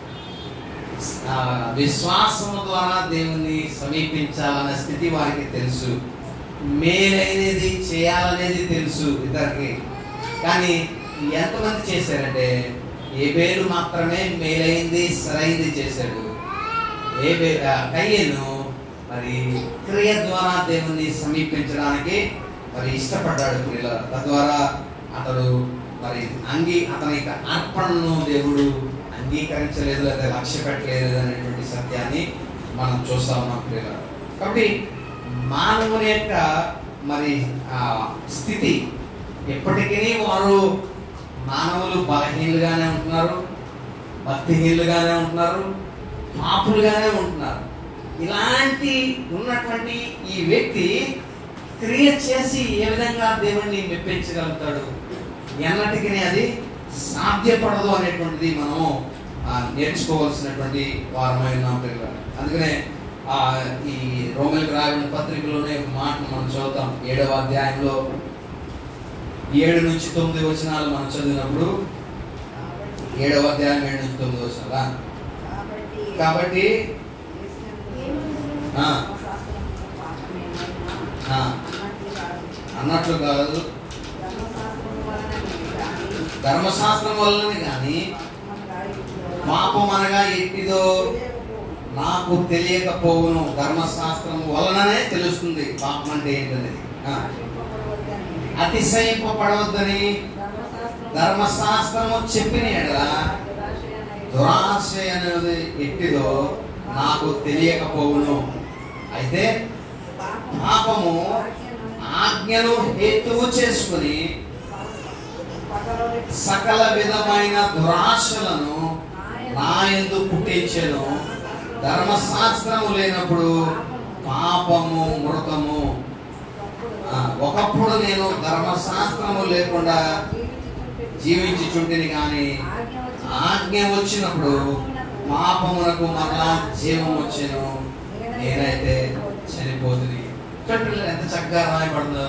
ఆ విశ్వాసం ద్వారా దేవుణ్ణి సమీపించాలన్న స్థితి వారికి తెలుసు మేలైనది చేయాలనేది తెలుసు ఇద్దరికి కానీ ఎంతమంది చేశారంటే ఏ పేరు మాత్రమే మేలైంది సరైంది చేశాడు ఏ కయ్యను మరి క్రియ ద్వారా దేవుణ్ణి సమీపించడానికి మరి ఇష్టపడ్డాడు ప్రియుల తద్వారా అతడు మరి అంగీ అతని యొక్క అర్పణను దేవుడు అంగీకరించలేదు లేదా లక్ష్య పెట్టలేదు అనేటువంటి సత్యాన్ని మనం చూస్తా ఉన్నాం ప్రియుల కాబట్టి మానవుని యొక్క మరి ఆ స్థితి ఎప్పటికీ వారు మానవులు బలహీనులుగానే ఉంటున్నారు భక్తిహీనులుగానే ఉంటున్నారు పాపులుగానే ఉంటున్నారు ఇలాంటి ఉన్నటువంటి ఈ వ్యక్తి క్రియ చేసి ఏ విధంగా దేవుణ్ణి మెప్పించగలుగుతాడు ఎన్నటికీ అది సాధ్యపడదు అనేటువంటిది మనం ఆ, నేర్చుకోవాల్సినటువంటి వారమై ఉన్నాం పిల్లలు అందుకనే ఆ, ఈ రోమిలకు రాసిన పత్రికలోనే ఒక మాటను మనం చదువుతాం ఏడవ అధ్యాయంలో ఏడు నుంచి తొమ్మిది వచనాలు మనం చదివినప్పుడు ఏడవ అధ్యాయం ఏడు నుంచి తొమ్మిది వచనాలా కాబట్టి ఆ, ఆ, అన్నట్లు కాదు ధర్మశాస్త్రం వల్లనే కానీ పాపం అనగా ఎట్టిదో నాకు తెలియకపోవును ధర్మశాస్త్రం వలననే తెలుస్తుంది పాపం అంటే ఏంటనేది ఆ, అతిశయింపబడవద్దని ధర్మశాస్త్రము చెప్పిన ఎడల దురాశ అనేది ఎట్టిదో నాకు తెలియకపోవును అయితే పాపము ఆజ్ఞను హేతువు చేసుకుని సకల విధమైన దురాశలను నా ఎందు పుట్టించెను ధర్మశాస్త్రము లేనప్పుడు పాపము మృతము ఆ, ఒకప్పుడు నేను ధర్మశాస్త్రము లేకుండా జీవించుచుంటిని కానీ ఆజ్ఞ వచ్చినప్పుడు పాపమునకు మరలా జీవం వచ్చెను నేనైతే చనిపోతుంది చూడండి ఎంత చక్కగా రాయబడిందో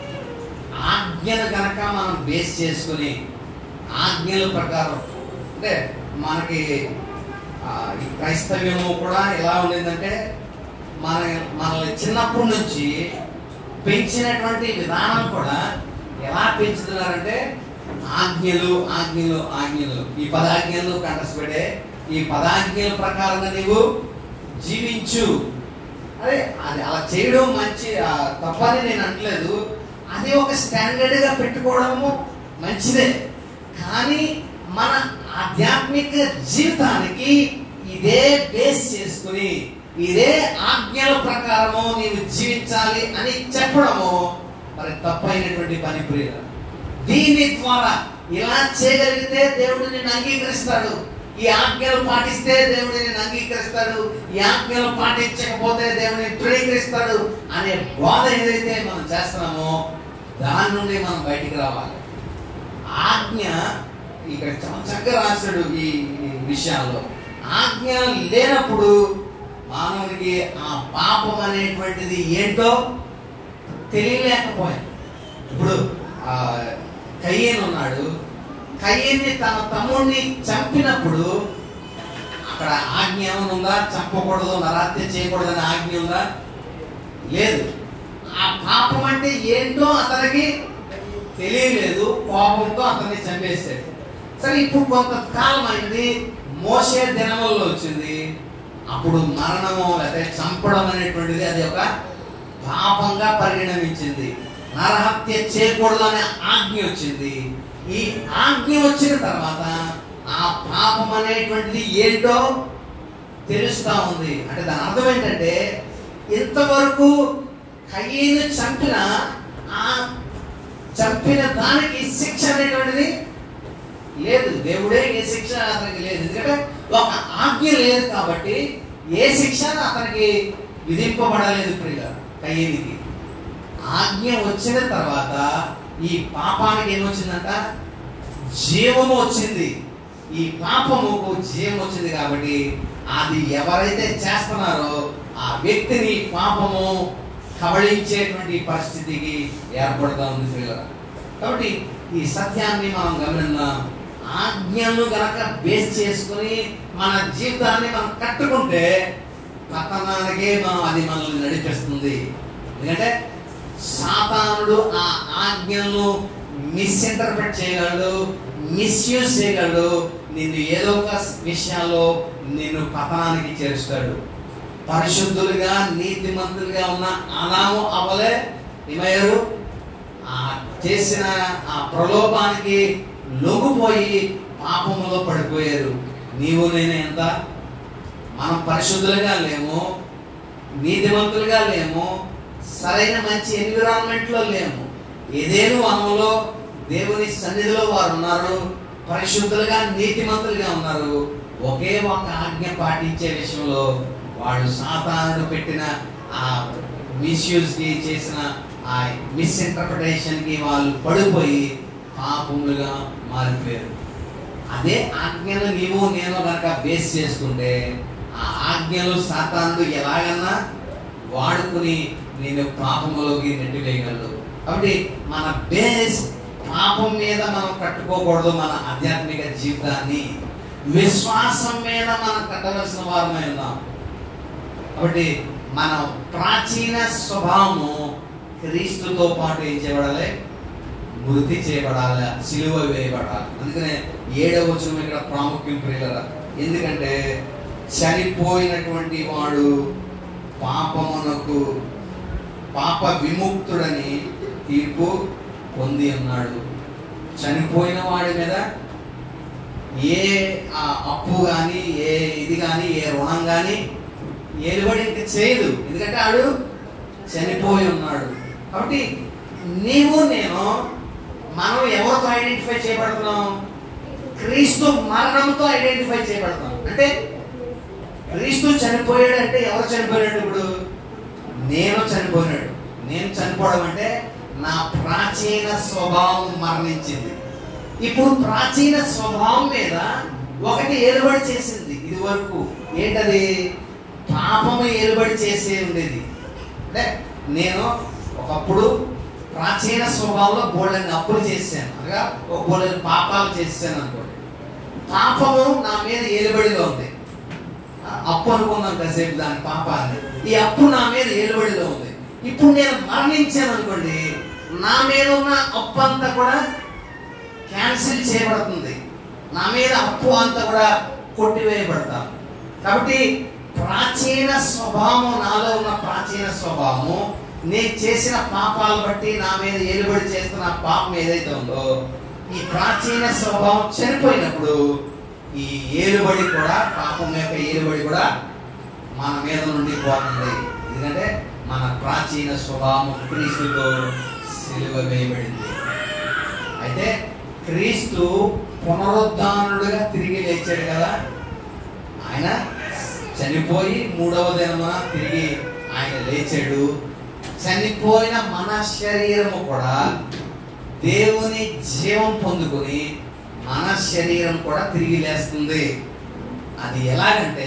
ఆజ్ఞను కనుక మనం బేస్ చేసుకుని ఆజ్ఞల ప్రకారం అంటే మనకి ఆ, ఈ క్రైస్తవ్యము కూడా ఎలా ఉండేదంటే మన మనల్ని చిన్నప్పటి నుంచి పెంచినటువంటి విధానం కూడా ఎలా పెంచుతున్నారంటే ఆజ్ఞలు ఆజ్ఞలు ఆజ్ఞలు ఈ పదాజ్ఞలు కంటసపెడే ఈ పదాజ్ఞల ప్రకారంగా నీవు జీవించు అదే అది అలా చేయడం మంచి ఆ, తప్పని నేను అనట్లేదు అది ఒక స్టాండర్డ్ గా పెట్టుకోవడము మంచిదే కానీ మన ఆధ్యాత్మిక జీవితానికి ఇదే బేస్ చేసుకుని ఇదే ఆజ్ఞల ప్రకారము నీవు జీవించాలి అని చెప్పడము మరి తప్పైనటువంటి పని ప్రియ దీని ద్వారా ఇలా చేయగలిగితే దేవుడు నిన్ను అంగీకరిస్తాడు ఈ ఆజ్ఞలు పాటిస్తే దేవుడు నిన్ను అంగీకరిస్తాడు ఈ ఆజ్ఞలు పాటించకపోతే దేవుడిని తృణీకరిస్తాడు అనే బోధ ఏదైతే మనం చేస్తున్నామో దాని నుండి మనం బయటికి రావాలి ఆజ్ఞ ఇక్కడ చాలా చక్కగా రాశాడు ఈ ఈ విషయాల్లో ఆజ్ఞ లేనప్పుడు మానవుడికి ఆ పాపం అనేటువంటిది ఏంటో తెలియలేకపోయాడు ఇప్పుడు ఆ కయ్యేను ఉన్నాడు కయ్యేని తన తమ్ముడిని చంపినప్పుడు అక్కడ ఆజ్ఞ ఏమైనా ఉందా చంపకూడదు నరాత్య చేయకూడదని ఆజ్ఞ ఉందా లేదు ఆ పాపం అంటే ఏంటో అతనికి తెలియలేదు కోపంతో అతన్ని చంపేశాడు సరే ఇప్పుడు కొంతకాలం అయింది మోసే దినముల్లో వచ్చింది అప్పుడు మరణము లేకపోతే చంపడం అనేటువంటిది అది ఒక పాపంగా పరిగణించింది నరహత్య చేయకూడదు అనే ఆజ్ఞ వచ్చింది ఈ ఆజ్ఞ వచ్చిన తర్వాత ఆ పాపం అనేటువంటిది ఏంటో తెలుస్తా ఉంది అంటే దాని అర్థం ఏంటంటే ఇంతవరకు కయ్యను చంపిన ఆ చంపిన దానికి శిక్ష అనేటువంటిది లేదు దేవుడే ఏ శిక్ష అతనికి లేదు ఎందుకంటే ఒక ఆజ్ఞ లేదు కాబట్టి ఏ శిక్ష అతనికి విధింపబడలేదు ప్రియ కయ్యేనికి ఆజ్ఞ వచ్చిన తర్వాత ఈ పాపానికి ఏమొచ్చిందంట జీవము వచ్చింది ఈ పాపముకు జీవం వచ్చింది కాబట్టి అది ఎవరైతే చేస్తున్నారో ఆ వ్యక్తిని పాపము కబళించేటువంటి పరిస్థితికి ఏర్పడుతూ ఉంది పిల్లల కాబట్టి ఈ సత్యాన్ని మనం గమనిద్దాం ఆజ్ఞను గనక బేస్ చేసుకుని మన జీవితాన్ని మనం కట్టుకుంటే పతనానికే మనం అది మనల్ని నడిపిస్తుంది ఎందుకంటే సాతానుడు ఆ ఆజ్ఞలను మిస్ఇంటర్ప్రిట్ చేయగలడు మిస్యూజ్ చేయగలడు నిన్ను ఏదో ఒక విషయాల్లో నిన్ను పతనానికి చేరుస్తాడు పరిశుద్ధులుగా నీతిమంతులుగా ఉన్న ఆదాము అవలే ఏమయ్యారు ఆ చేసిన ఆ ప్రలోభానికి లొంగిపోయి పాపములో పడిపోయారు నీవు నేను ఎంత మనం పరిశుద్ధులుగా లేము నీతిమంతులుగా లేము సరైన మంచి ఎన్విరాన్మెంట్ లో లేము ఏదేను వనంలో దేవుని సన్నిధిలో వారు ఉన్నారు పరిశుద్ధులుగా నీతిమంతులుగా ఉన్నారు ఒకే ఒక ఆజ్ఞ పాటించే విషయంలో వాళ్ళు సాతానుడు పెట్టిన ఆ మిస్యూజ్ కి చేసిన ఆ మిస్ఇంటర్ప్రిటేషన్ కి వాళ్ళు పడిపోయి పాపములుగా మారిపోయారు అదే ఆజ్ఞను నీవు నేను కనుక బేస్ చేసుకుంటే ఆ ఆజ్ఞలు సాతానుడు ఎలాగన్నా వాడుకుని నేను పాపంలోకి నెట్టివేయగలడు కాబట్టి మన బేస్ పాపం మీద మనం కట్టుకోకూడదు మన ఆధ్యాత్మిక జీవితాన్ని విశ్వాసం మీద మనం కట్టవలసిన వారమై ఉన్నాం కాబట్టి మన ప్రాచీన స్వభావము క్రీస్తుతో పాటు ఏం చేయబడాలి మృతి చేయబడాలి సిలువ వేయబడాలి అందుకనే ఏడవ వచనం ఇక్కడ ప్రాముఖ్యం ప్రియులరా ఎందుకంటే చనిపోయినటువంటి వాడు పాపమునకు పాప విముక్తుడని తీర్పు పొంది ఉన్నాడు చనిపోయిన వాడి మీద ఏ ఆ అప్పు కానీ ఏ ఇది కానీ ఏ రుణం కానీ ఏలుబడి ఇంక చేయదు ఎందుకంటే ఆడు చనిపోయి ఉన్నాడు కాబట్టి నీవు నేను మనం ఎవరితో ఐడెంటిఫై చేయబడుతున్నాం క్రీస్తు మరణంతో ఐడెంటిఫై చేయబడతాం అంటే క్రీస్తు చనిపోయాడు అంటే ఎవరు చనిపోయాడు ఇప్పుడు నేను చనిపోయినాడు నేను చనిపోవడం అంటే నా ప్రాచీన స్వభావం మరణించింది ఇప్పుడు ప్రాచీన స్వభావం మీద ఒకటి ఏలుబడి చేసింది ఇది వరకు ఏంటది పాపము ఏలుబడి చేసే ఉండేది అంటే నేను ఒకప్పుడు ప్రాచీన స్వభావంలో బోళ్ళని అప్పులు చేశాను అనగా ఒక బోళ్ళని పాపాలు చేశాను అనుకోండి పాపము నా మీద ఏలుబడిలో ఉంది ఆ, అప్పు అనుకున్నాం కాసేపు దాని పాపాన్ని ఈ అప్పు నా మీద ఏలుబడిలో ఉంది ఇప్పుడు నేను మరణించాను అనుకోండి నా మీద ఉన్న అప్పు అంతా కూడా క్యాన్సిల్ చేయబడుతుంది నా మీద అప్పు అంతా కూడా కొట్టివేయబడతాం కాబట్టి ప్రాచీన స్వభావము నాలో ఉన్న ప్రాచీన స్వభావము నేను చేసిన పాపాలు బట్టి నా మీద ఏలుబడి చేస్తున్న పాపం ఏదైతే ఉందో ఈ ప్రాచీన స్వభావం చనిపోయినప్పుడు ఈ ఏలుబడి కూడా పాపం యొక్క ఏలుబడి కూడా మన మీద నుండి పోతుంది ఎందుకంటే మన ప్రాచీన స్వభావం క్రీస్తుతో సిలువ వేయబడింది అయితే క్రీస్తు పునరుద్ధానుడుగా తిరిగి లేచాడు కదా ఆయన చనిపోయి మూడవ దినమున తిరిగి ఆయన లేచాడు చనిపోయిన మన శరీరము కూడా దేవుని జీవం పొందుకొని మన శరీరం కూడా తిరిగి లేస్తుంది అది ఎలాగంటే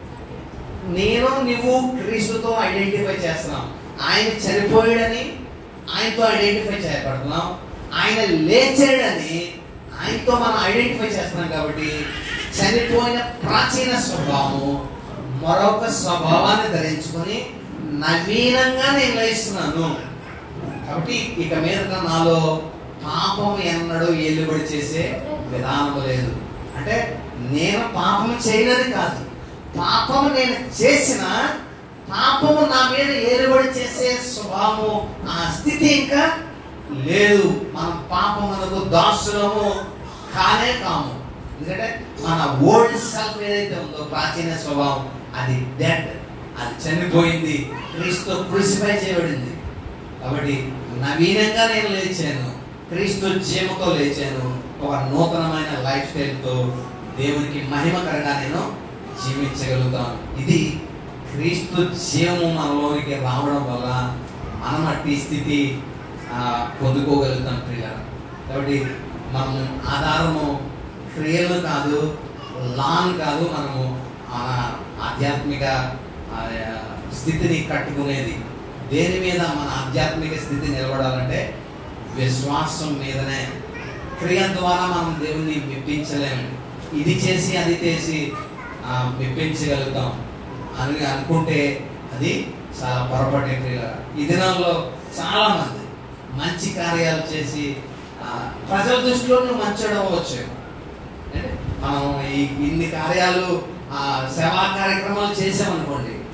నేను నువ్వు క్రీస్తుతో ఐడెంటిఫై చేస్తున్నాం ఆయన చనిపోయాడని ఆయనతో ఐడెంటిఫై చేయబడుతున్నాం ఆయన లేచాడని ఆయనతో మనం ఐడెంటిఫై చేస్తున్నాం కాబట్టి చనిపోయిన ప్రాచీన స్వభావము మరొక స్వభావాన్ని ధరించుకొని నవీనంగా నేను లేస్తున్నాను కాబట్టి ఇక మీద నాలో పాపం ఎన్నడూ ఏలుబడి చేసే విధానం లేదు అంటే నేను పాపం చేయనని కాదు పాపము నేను చేసిన పాపము నా మీద ఏలుబడి చేసే స్వభావము ఆ స్థితి ఇంకా లేదు మనం పాపమునకు దాసులము కానే కాము ఎందుకంటే మన ఓల్డ్ సెల్ఫ్ ఏదైతే ఉందో ప్రాచీన స్వభావం అది డెడ్ అది చనిపోయింది క్రీస్తు క్రూసిఫై చేయబడింది కాబట్టి నవీనంగా నేను లేచాను క్రీస్తు జీవతో లేచాను ఒక నూతనమైన లైఫ్ స్టైల్తో దేవునికి మహిమకరంగా నేను జీవించగలుగుతాను ఇది క్రీస్తు జీవము మనలోనికి రావడం వల్ల మనం అట్టి స్థితి ఆ, పొందుకోగలుగుతాం ప్రియుల కాబట్టి మనం ఆధారము క్రియలు కాదు లాన్ కాదు మనము మన ఆధ్యాత్మిక ఆ, స్థితిని కట్టుకునేది దేని మీద మన ఆధ్యాత్మిక స్థితి నిలబడాలంటే విశ్వాసం మీదనే క్రియ ద్వారా మనం దేవుని మెప్పించలేము ఇది చేసి అది చేసి ఆ, మెప్పించగలుగుతాం అని అనుకుంటే అది చాలా పొరపాటే క్రియ ఈ దినాల్లో చాలా మంది మంచి కార్యాలు చేసి ఆ, ప్రజల దృష్టిలో నువ్వు మంచోడు అవ్వచ్చు అంటే మనం ఈ ఇన్ని కార్యాలు ఆ, సేవా కార్యక్రమాలు చేసామనుకోండి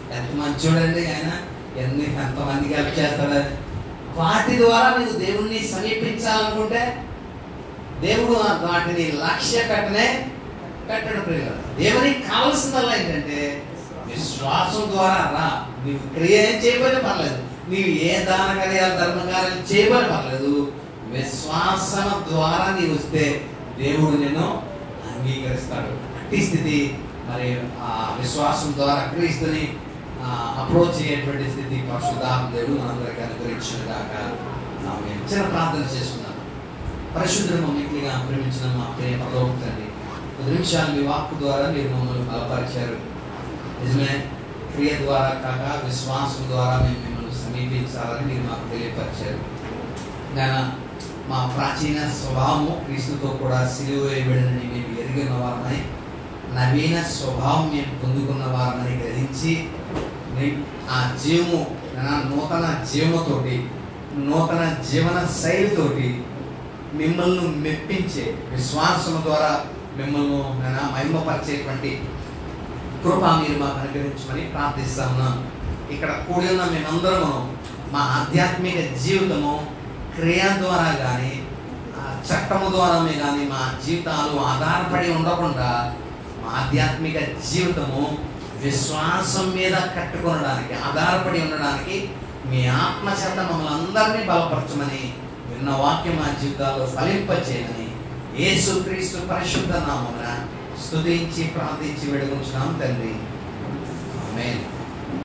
ఎంత మంచోడండి ఆయన ఎన్ని ఎంతమందికి హెల్ప్ చేస్తాడు వాటి ద్వారా నీకు దేవుణ్ణి సమీపించాలనుకుంటే దేవుడు ఆ వాటిని లక్ష్య పెట్టనే పెట్టడం ప్రియులు దేవునికి కావాల్సిందల్లా ఏంటంటే విశ్వాసం ద్వారా రా నీవు క్రియ ఏం చేయబడి పర్లేదు నీవు ఏ దాన కార్యాలు ధర్మ కార్యాలు చేయబడి పర్లేదు విశ్వాసం ద్వారా నీవు వస్తే దేవుడు నిన్ను అంగీకరిస్తాడు అట్టి స్థితి మరి ఆ విశ్వాసం ద్వారా క్రీస్తుని అప్రోచ్ అయ్యేటువంటి స్థితి పరిశుద్ధాత్మ దేవుడు మనందరికీ అనుగ్రహించిన దాకా ఆమె చిన్న ప్రార్థన చేసుకుందాం పరిశుద్ధుడు మమ్మల్నిగా ప్రేమించిన మా ప్రేమ పదవుతండి కొద్ది నిమిషాలు మీ వాక్కు ద్వారా మీరు మమ్మల్ని బలపరిచారు నిజమే క్రియ ద్వారా కాక విశ్వాసం ద్వారా మేము మిమ్మల్ని సమీపించాలని మీరు మాకు తెలియపరిచారు గాన మా ప్రాచీన స్వభావము క్రీస్తుతో కూడా సిలువ వేయబడినని మేము ఎరిగిన వారమై నవీన స్వభావం మేము పొందుకున్న వారమని గ్రహించి నీ- ఆ జీవము నా నూతన జీవముతోటి నూతన జీవన శైలితోటి మిమ్మల్ని మెప్పించే విశ్వాసం ద్వారా మిమ్మల్ని నేను మహిమపరిచేటువంటి కృప మీరు మాకు అనుగ్రహించమని ప్రార్థిస్తా ఉన్నాం ఇక్కడ కూడి ఉన్న మేమందరము మా ఆధ్యాత్మిక జీవితము క్రియ ద్వారా కానీ చట్టము ద్వారానే కానీ మా జీవితాలు ఆధారపడి ఉండకుండా మా ఆధ్యాత్మిక జీవితము విశ్వాసం మీద కట్టుకొనడానికి ఆధారపడి ఉండడానికి మీ ఆత్మ చేత మమ్మల్ని అందరినీ బలపరచమని విన్న వాక్యం మా జీవితాల్లో ఫలింపచేయమని యేసు క్రీస్తు పరిశుద్ధ నామమున స్తుతించి ప్రార్థించి వేడుకుంటున్నాం తండ్రి ఆమేన్